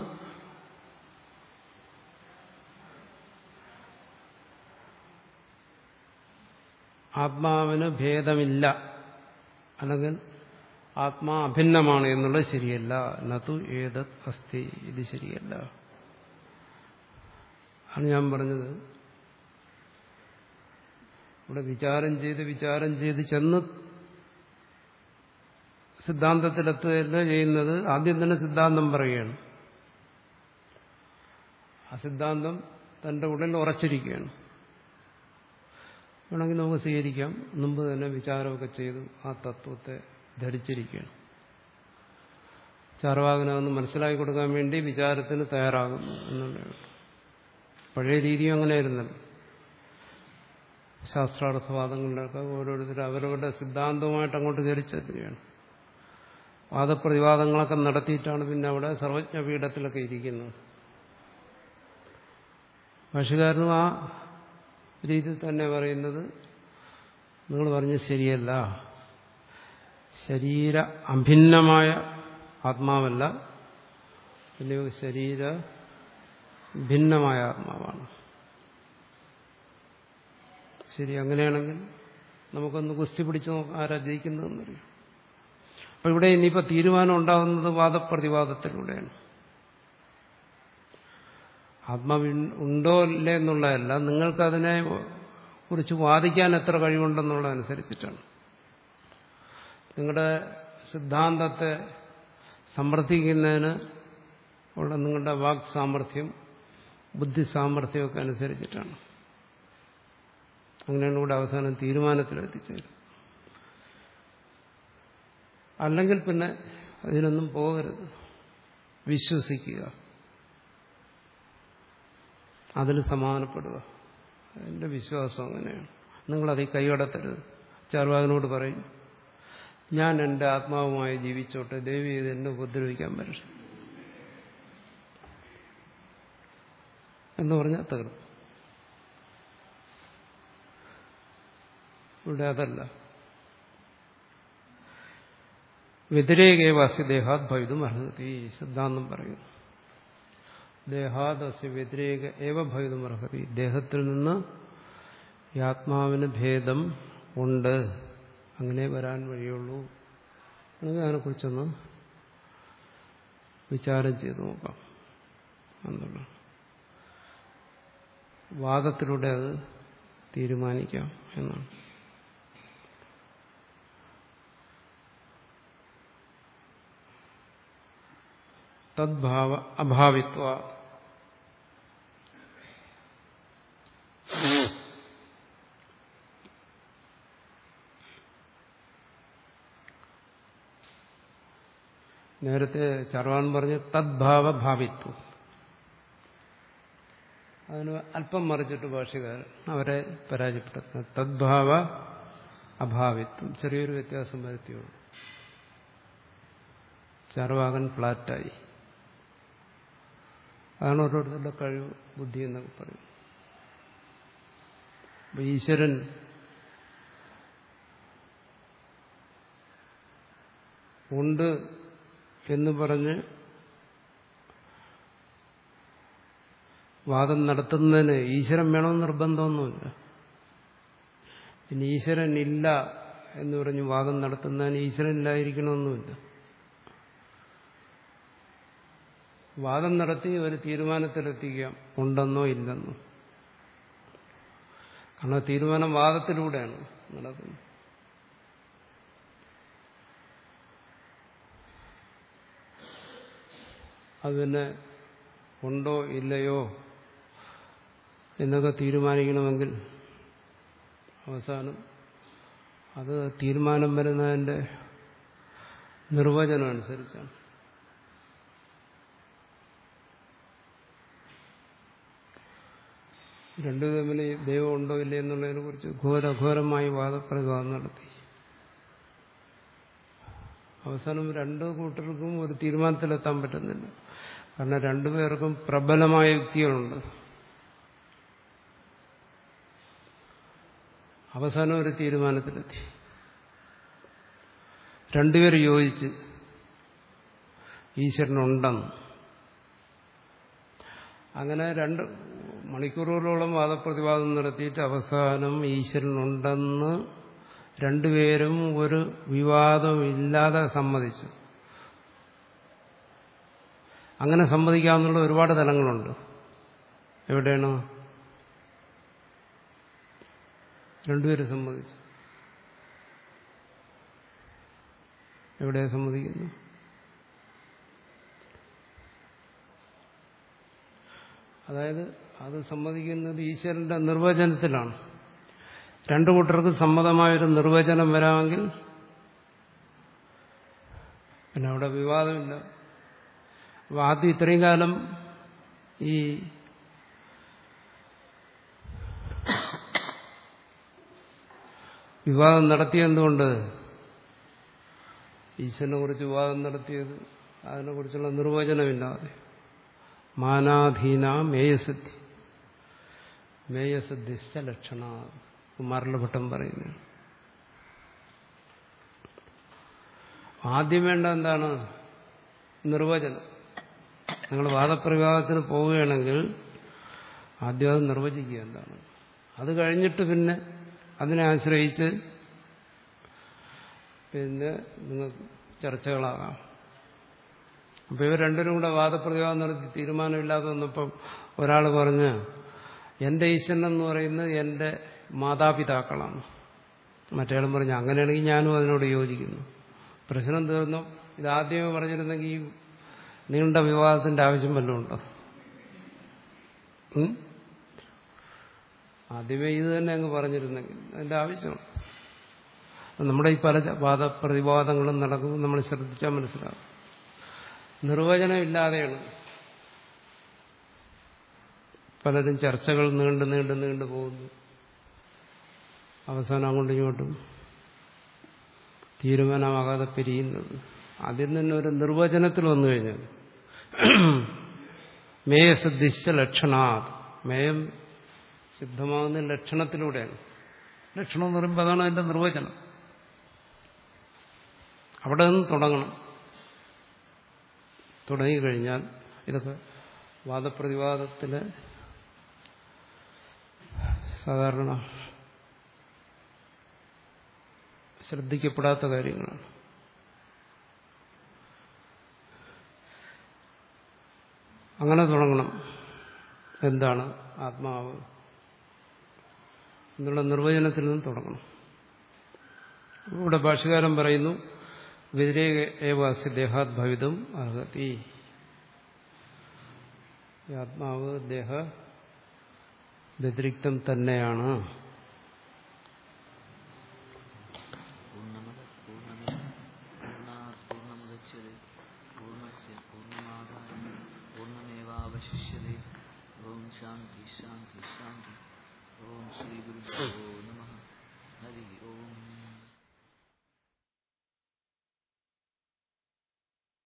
[SPEAKER 1] ആത്മാവിന് ഭേദമില്ല അല്ലെങ്കിൽ ആത്മാ അഭിന്നമാണ് എന്നുള്ളത് ശരിയല്ല നതു ഏതത് അസ്ഥി ഇത് ശരിയല്ല ആണ് ഞാൻ പറഞ്ഞത് ഇവിടെ വിചാരം ചെയ്ത് വിചാരം ചെയ്ത് ചെന്ന് സിദ്ധാന്തത്തിലെത്തുകയല്ല ചെയ്യുന്നത് ആദ്യം തന്നെ സിദ്ധാന്തം പറയുകയാണ് ആ സിദ്ധാന്തം തന്റെ ഉള്ളിൽ ഉറച്ചിരിക്കുകയാണ് വേണമെങ്കിൽ നമുക്ക് സ്വീകരിക്കാം മുമ്പ് തന്നെ വിചാരമൊക്കെ ചെയ്തു ആ തത്വത്തെ ധരിച്ചിരിക്കുകയാണ് ചാർവാകനമെന്ന് മനസ്സിലാക്കി കൊടുക്കാൻ വേണ്ടി വിചാരത്തിന് തയ്യാറാകുന്നു എന്നുള്ളതാണ് പഴയ രീതിയും അങ്ങനെയായിരുന്നല്ലോ ശാസ്ത്രാർത്ഥവാദങ്ങളിലൊക്കെ ഓരോരുത്തർ അവരവരുടെ സിദ്ധാന്തവുമായിട്ട് അങ്ങോട്ട് കയറിച്ചെത്തുകയാണ് വാദപ്രതിവാദങ്ങളൊക്കെ നടത്തിയിട്ടാണ് പിന്നെ അവിടെ സർവജ്ഞ പീഠത്തിലൊക്കെ ഇരിക്കുന്നത് ഭാഷകാരനും ആ രീതിയിൽ തന്നെ പറയുന്നത് നിങ്ങൾ പറഞ്ഞത് ശരിയല്ല ശരീര അഭിന്നമായ ആത്മാവല്ല പിന്നെ ശരീര ഭിന്നമായ ആത്മാവാണ് ശരി അങ്ങനെയാണെങ്കിൽ നമുക്കൊന്ന് കുസ്തി പിടിച്ച് നോക്കാം ആരാ ജയിക്കുന്നതെന്നറിയാം അപ്പൊ ഇവിടെ ഇനിയിപ്പോ തീരുമാനം ഉണ്ടാകുന്നത് വാദപ്രതിവാദത്തിലൂടെയാണ് ആത്മാവ് ഉണ്ടോ ഇല്ലേ എന്നുള്ളതല്ല നിങ്ങൾക്കതിനെ കുറിച്ച് വാദിക്കാൻ എത്ര കഴിവുണ്ടെന്നുള്ളതനുസരിച്ചിട്ടാണ് നിങ്ങളുടെ സിദ്ധാന്തത്തെ സമർത്ഥിക്കുന്നതിന് ഉള്ള നിങ്ങളുടെ വാക് സാമർഥ്യം ബുദ്ധി സാമർഥ്യമൊക്കെ അനുസരിച്ചിട്ടാണ് അങ്ങനെയാണ് ഇവിടെ അവസാനം തീരുമാനത്തിലെത്തിച്ചേരും അല്ലെങ്കിൽ പിന്നെ അതിനൊന്നും പോകരുത് വിശ്വസിക്കുക അതിൽ സമാധാനപ്പെടുക എൻ്റെ വിശ്വാസം അങ്ങനെയാണ് നിങ്ങളത് കൈകടത്തരുത് ചാർവാകനോട് പറയും ഞാൻ എൻ്റെ ആത്മാവുമായി ജീവിച്ചോട്ടെ ദേവി ഇത് എന്നെ ഉപദ്രവിക്കാൻ പറ്റും എന്ന് പറഞ്ഞാൽ തീർന്നു ഇവിടെ അതല്ല വ്യതിരേകേവാസ്യ ദേഹാത് ഭവിതും അർഹതി സിദ്ധാന്തം പറയുന്നു ദേഹാദസ്യ വ്യതിരേക ഏവ ഭവിതും അർഹതി ദേഹത്തിൽ നിന്ന് ഈ ആത്മാവിന് ഭേദം ഉണ്ട് അങ്ങനെ വരാൻ വഴിയുള്ളൂ നമുക്ക് അതിനെക്കുറിച്ചൊന്ന് വിചാരം ചെയ്ത് നോക്കാം എന്നുള്ള വാദത്തിലൂടെ അത് തീരുമാനിക്കാം എന്നാണ് തദ്ഭാവ അഭാവിത്വ നേരത്തെ ചർവാൻ പറഞ്ഞ തദ്ഭാവ ഭാവിത്വം അതിന് അല്പം മറിച്ചിട്ട് ഭാഷകാരൻ അവരെ പരാജയപ്പെടുത്തുന്നത് തദ്ഭാവ അഭാവിത്വം ചെറിയൊരു വ്യത്യാസം വരുത്തിയുള്ളൂ ചാർവാകൻ ഫ്ലാറ്റായി അതാണ് ഓരോരുത്തരുടെ കഴിവ് ബുദ്ധി എന്നൊക്കെ പറയും അപ്പൊ ഈശ്വരൻ ഉണ്ട് എന്ന് പറഞ്ഞ് വാദം നടത്തുന്നതിന് ഈശ്വരൻ വേണമെന്ന് നിർബന്ധമൊന്നുമില്ല പിന്നെ ഈശ്വരൻ ഇല്ല എന്ന് പറഞ്ഞ് വാദം നടത്തുന്നതിന് ഈശ്വരൻ ഇല്ലായിരിക്കണമെന്നുമില്ല വാദം നടത്തി ഒരു തീരുമാനത്തിലെത്തിക്കാം ഉണ്ടെന്നോ ഇല്ലെന്നോ കാരണം തീരുമാനം വാദത്തിലൂടെയാണ് നടക്കുന്നത് അത് പിന്നെ ഉണ്ടോ ഇല്ലയോ എന്നൊക്കെ തീരുമാനിക്കണമെങ്കിൽ അവസാനം അത് തീരുമാനം വരുന്നതിൻ്റെ നിർവചനം അനുസരിച്ചാണ് രണ്ടു തമ്മിൽ ദൈവം ഉണ്ടോ ഇല്ലേ എന്നുള്ളതിനെ കുറിച്ച് ഘോരഘോരമായി വാദപ്രതിവാദം നടത്തി അവസാനം രണ്ടു കൂട്ടർക്കും ഒരു തീരുമാനത്തിലെത്താൻ പറ്റുന്നില്ല കാരണം രണ്ടുപേർക്കും പ്രബലമായ യുക്തികളുണ്ട് അവസാനം ഒരു തീരുമാനത്തിലെത്തി രണ്ടുപേർ യോജിച്ച് ഈശ്വരനുണ്ടെന്ന് അങ്ങനെ രണ്ട് മണിക്കൂറുകളോളം വാദപ്രതിവാദം നടത്തിയിട്ട് അവസാനം ഈശ്വരനുണ്ടെന്ന് രണ്ടുപേരും ഒരു വിവാദമില്ലാതെ സമ്മതിച്ചു അങ്ങനെ സമ്മതിക്കാവുന്നുള്ള ഒരുപാട് തലങ്ങളുണ്ട് എവിടെയാണ് രണ്ടുപേരും സമ്മതിച്ചു എവിടെയാ സമ്മതിക്കുന്നു അതായത് അത് സമ്മതിക്കുന്നത് ഈശ്വരന്റെ നിർവചനത്തിലാണ് രണ്ടു കൂട്ടർക്ക് സമ്മതമായൊരു നിർവചനം വരാമെങ്കിൽ പിന്നെ അവിടെ വിവാദമില്ല അപ്പൊ ആദ്യം ഇത്രയും കാലം ഈ വിവാദം നടത്തിയെന്തുകൊണ്ട് ഈശ്വരനെ കുറിച്ച് വിവാദം നടത്തിയത് അതിനെക്കുറിച്ചുള്ള നിർവചനമില്ലാതെ മാനാധീന മേയസിദ്ധി മേയസിദ്ധിച്ച ലക്ഷണ കുമാരലഭട്ടം പറയുന്നു ആദ്യം വേണ്ട എന്താണ് നിർവചനം നിങ്ങൾ വാദപ്രവിവാദത്തിന് പോവുകയാണെങ്കിൽ ആദ്യം അത് നിർവചിക്കുക എന്താണ് അത് കഴിഞ്ഞിട്ട് പിന്നെ അതിനെ ആശ്രയിച്ച് പിന്നെ നിങ്ങൾക്ക് ചർച്ചകളാകാം അപ്പൊ ഇവർ രണ്ടുപേരും കൂടെ വാദപ്രതിവാദം നടത്തി തീരുമാനമില്ലാതെ വന്നപ്പം ഒരാൾ പറഞ്ഞ് എന്റെ ഈശ്വരൻ എന്ന് പറയുന്നത് എന്റെ മാതാപിതാക്കളാണ് മറ്റേയാളും പറഞ്ഞു അങ്ങനെയാണെങ്കിൽ ഞാനും അതിനോട് യോജിക്കുന്നു പ്രശ്നം തീർന്നു ഇതാദ്യമേ പറഞ്ഞിരുന്നെങ്കിൽ ഈ നീണ്ട വിവാദത്തിന്റെ ആവശ്യം വല്ലതും ഉണ്ടോ ഉം? ആദ്യമേ ഇത് തന്നെ അങ്ങ് പറഞ്ഞിരുന്നെങ്കിൽ അതിന്റെ ആവശ്യമാണ് നമ്മുടെ ഈ പല വാദപ്രതിവാദങ്ങളും നടക്കുമ്പോൾ നമ്മൾ ശ്രദ്ധിച്ചാൽ മനസ്സിലാവും നിർവചനമില്ലാതെയാണ് പലരും ചർച്ചകൾ നീണ്ടു നീണ്ടു നീണ്ടു പോകുന്നു അവസാനം അങ്ങോട്ടും ഇങ്ങോട്ടും തീരുമാനമാകാതെ പിരിയുന്നത് ആദ്യം തന്നെ ഒരു നിർവചനത്തിൽ വന്നു കഴിഞ്ഞാൽ മേയസിദ്ധിച്ച ലക്ഷണ മേയം സിദ്ധമാകുന്ന ലക്ഷണത്തിലൂടെയാണ് ലക്ഷണം എന്ന് പറയുമ്പോൾ അതാണ് അതിന്റെ നിർവചനം അവിടെ നിന്ന് തുടങ്ങണം തുടങ്ങിക്കഴിഞ്ഞാൽ ഇതൊക്കെ വാദപ്രതിവാദത്തില് സാധാരണ ശ്രദ്ധിക്കപ്പെടാത്ത കാര്യങ്ങളാണ് അങ്ങനെ തുടങ്ങണം എന്താണ് ആത്മാവ് എന്നുള്ള നിർവചനത്തിൽ നിന്ന് തുടങ്ങണം ഇവിടെ ഭാഷകാരൻ പറയുന്നു വ്യതിരേക ഏവാസ്യ ദേഹാത് ഭവിതം അർഹതി ഈ ആത്മാവ് ദേഹ വ്യതിരിക്തം തന്നെയാണ്
[SPEAKER 2] പൂർണ്ണമത പൂർണ്ണമിത പൂർണ്ണാത് പൂർണ്ണമുദച്യത്തെ പൂർണ്ണസ്യ പൂർണ്ണമാദായ പൂർണ്ണമേവാവശിഷ്യത്തെ ഓം ശാന്തി ശാന്തി ശാന്തി ഓം ശ്രീ ഗുരുഭ്യോ നമ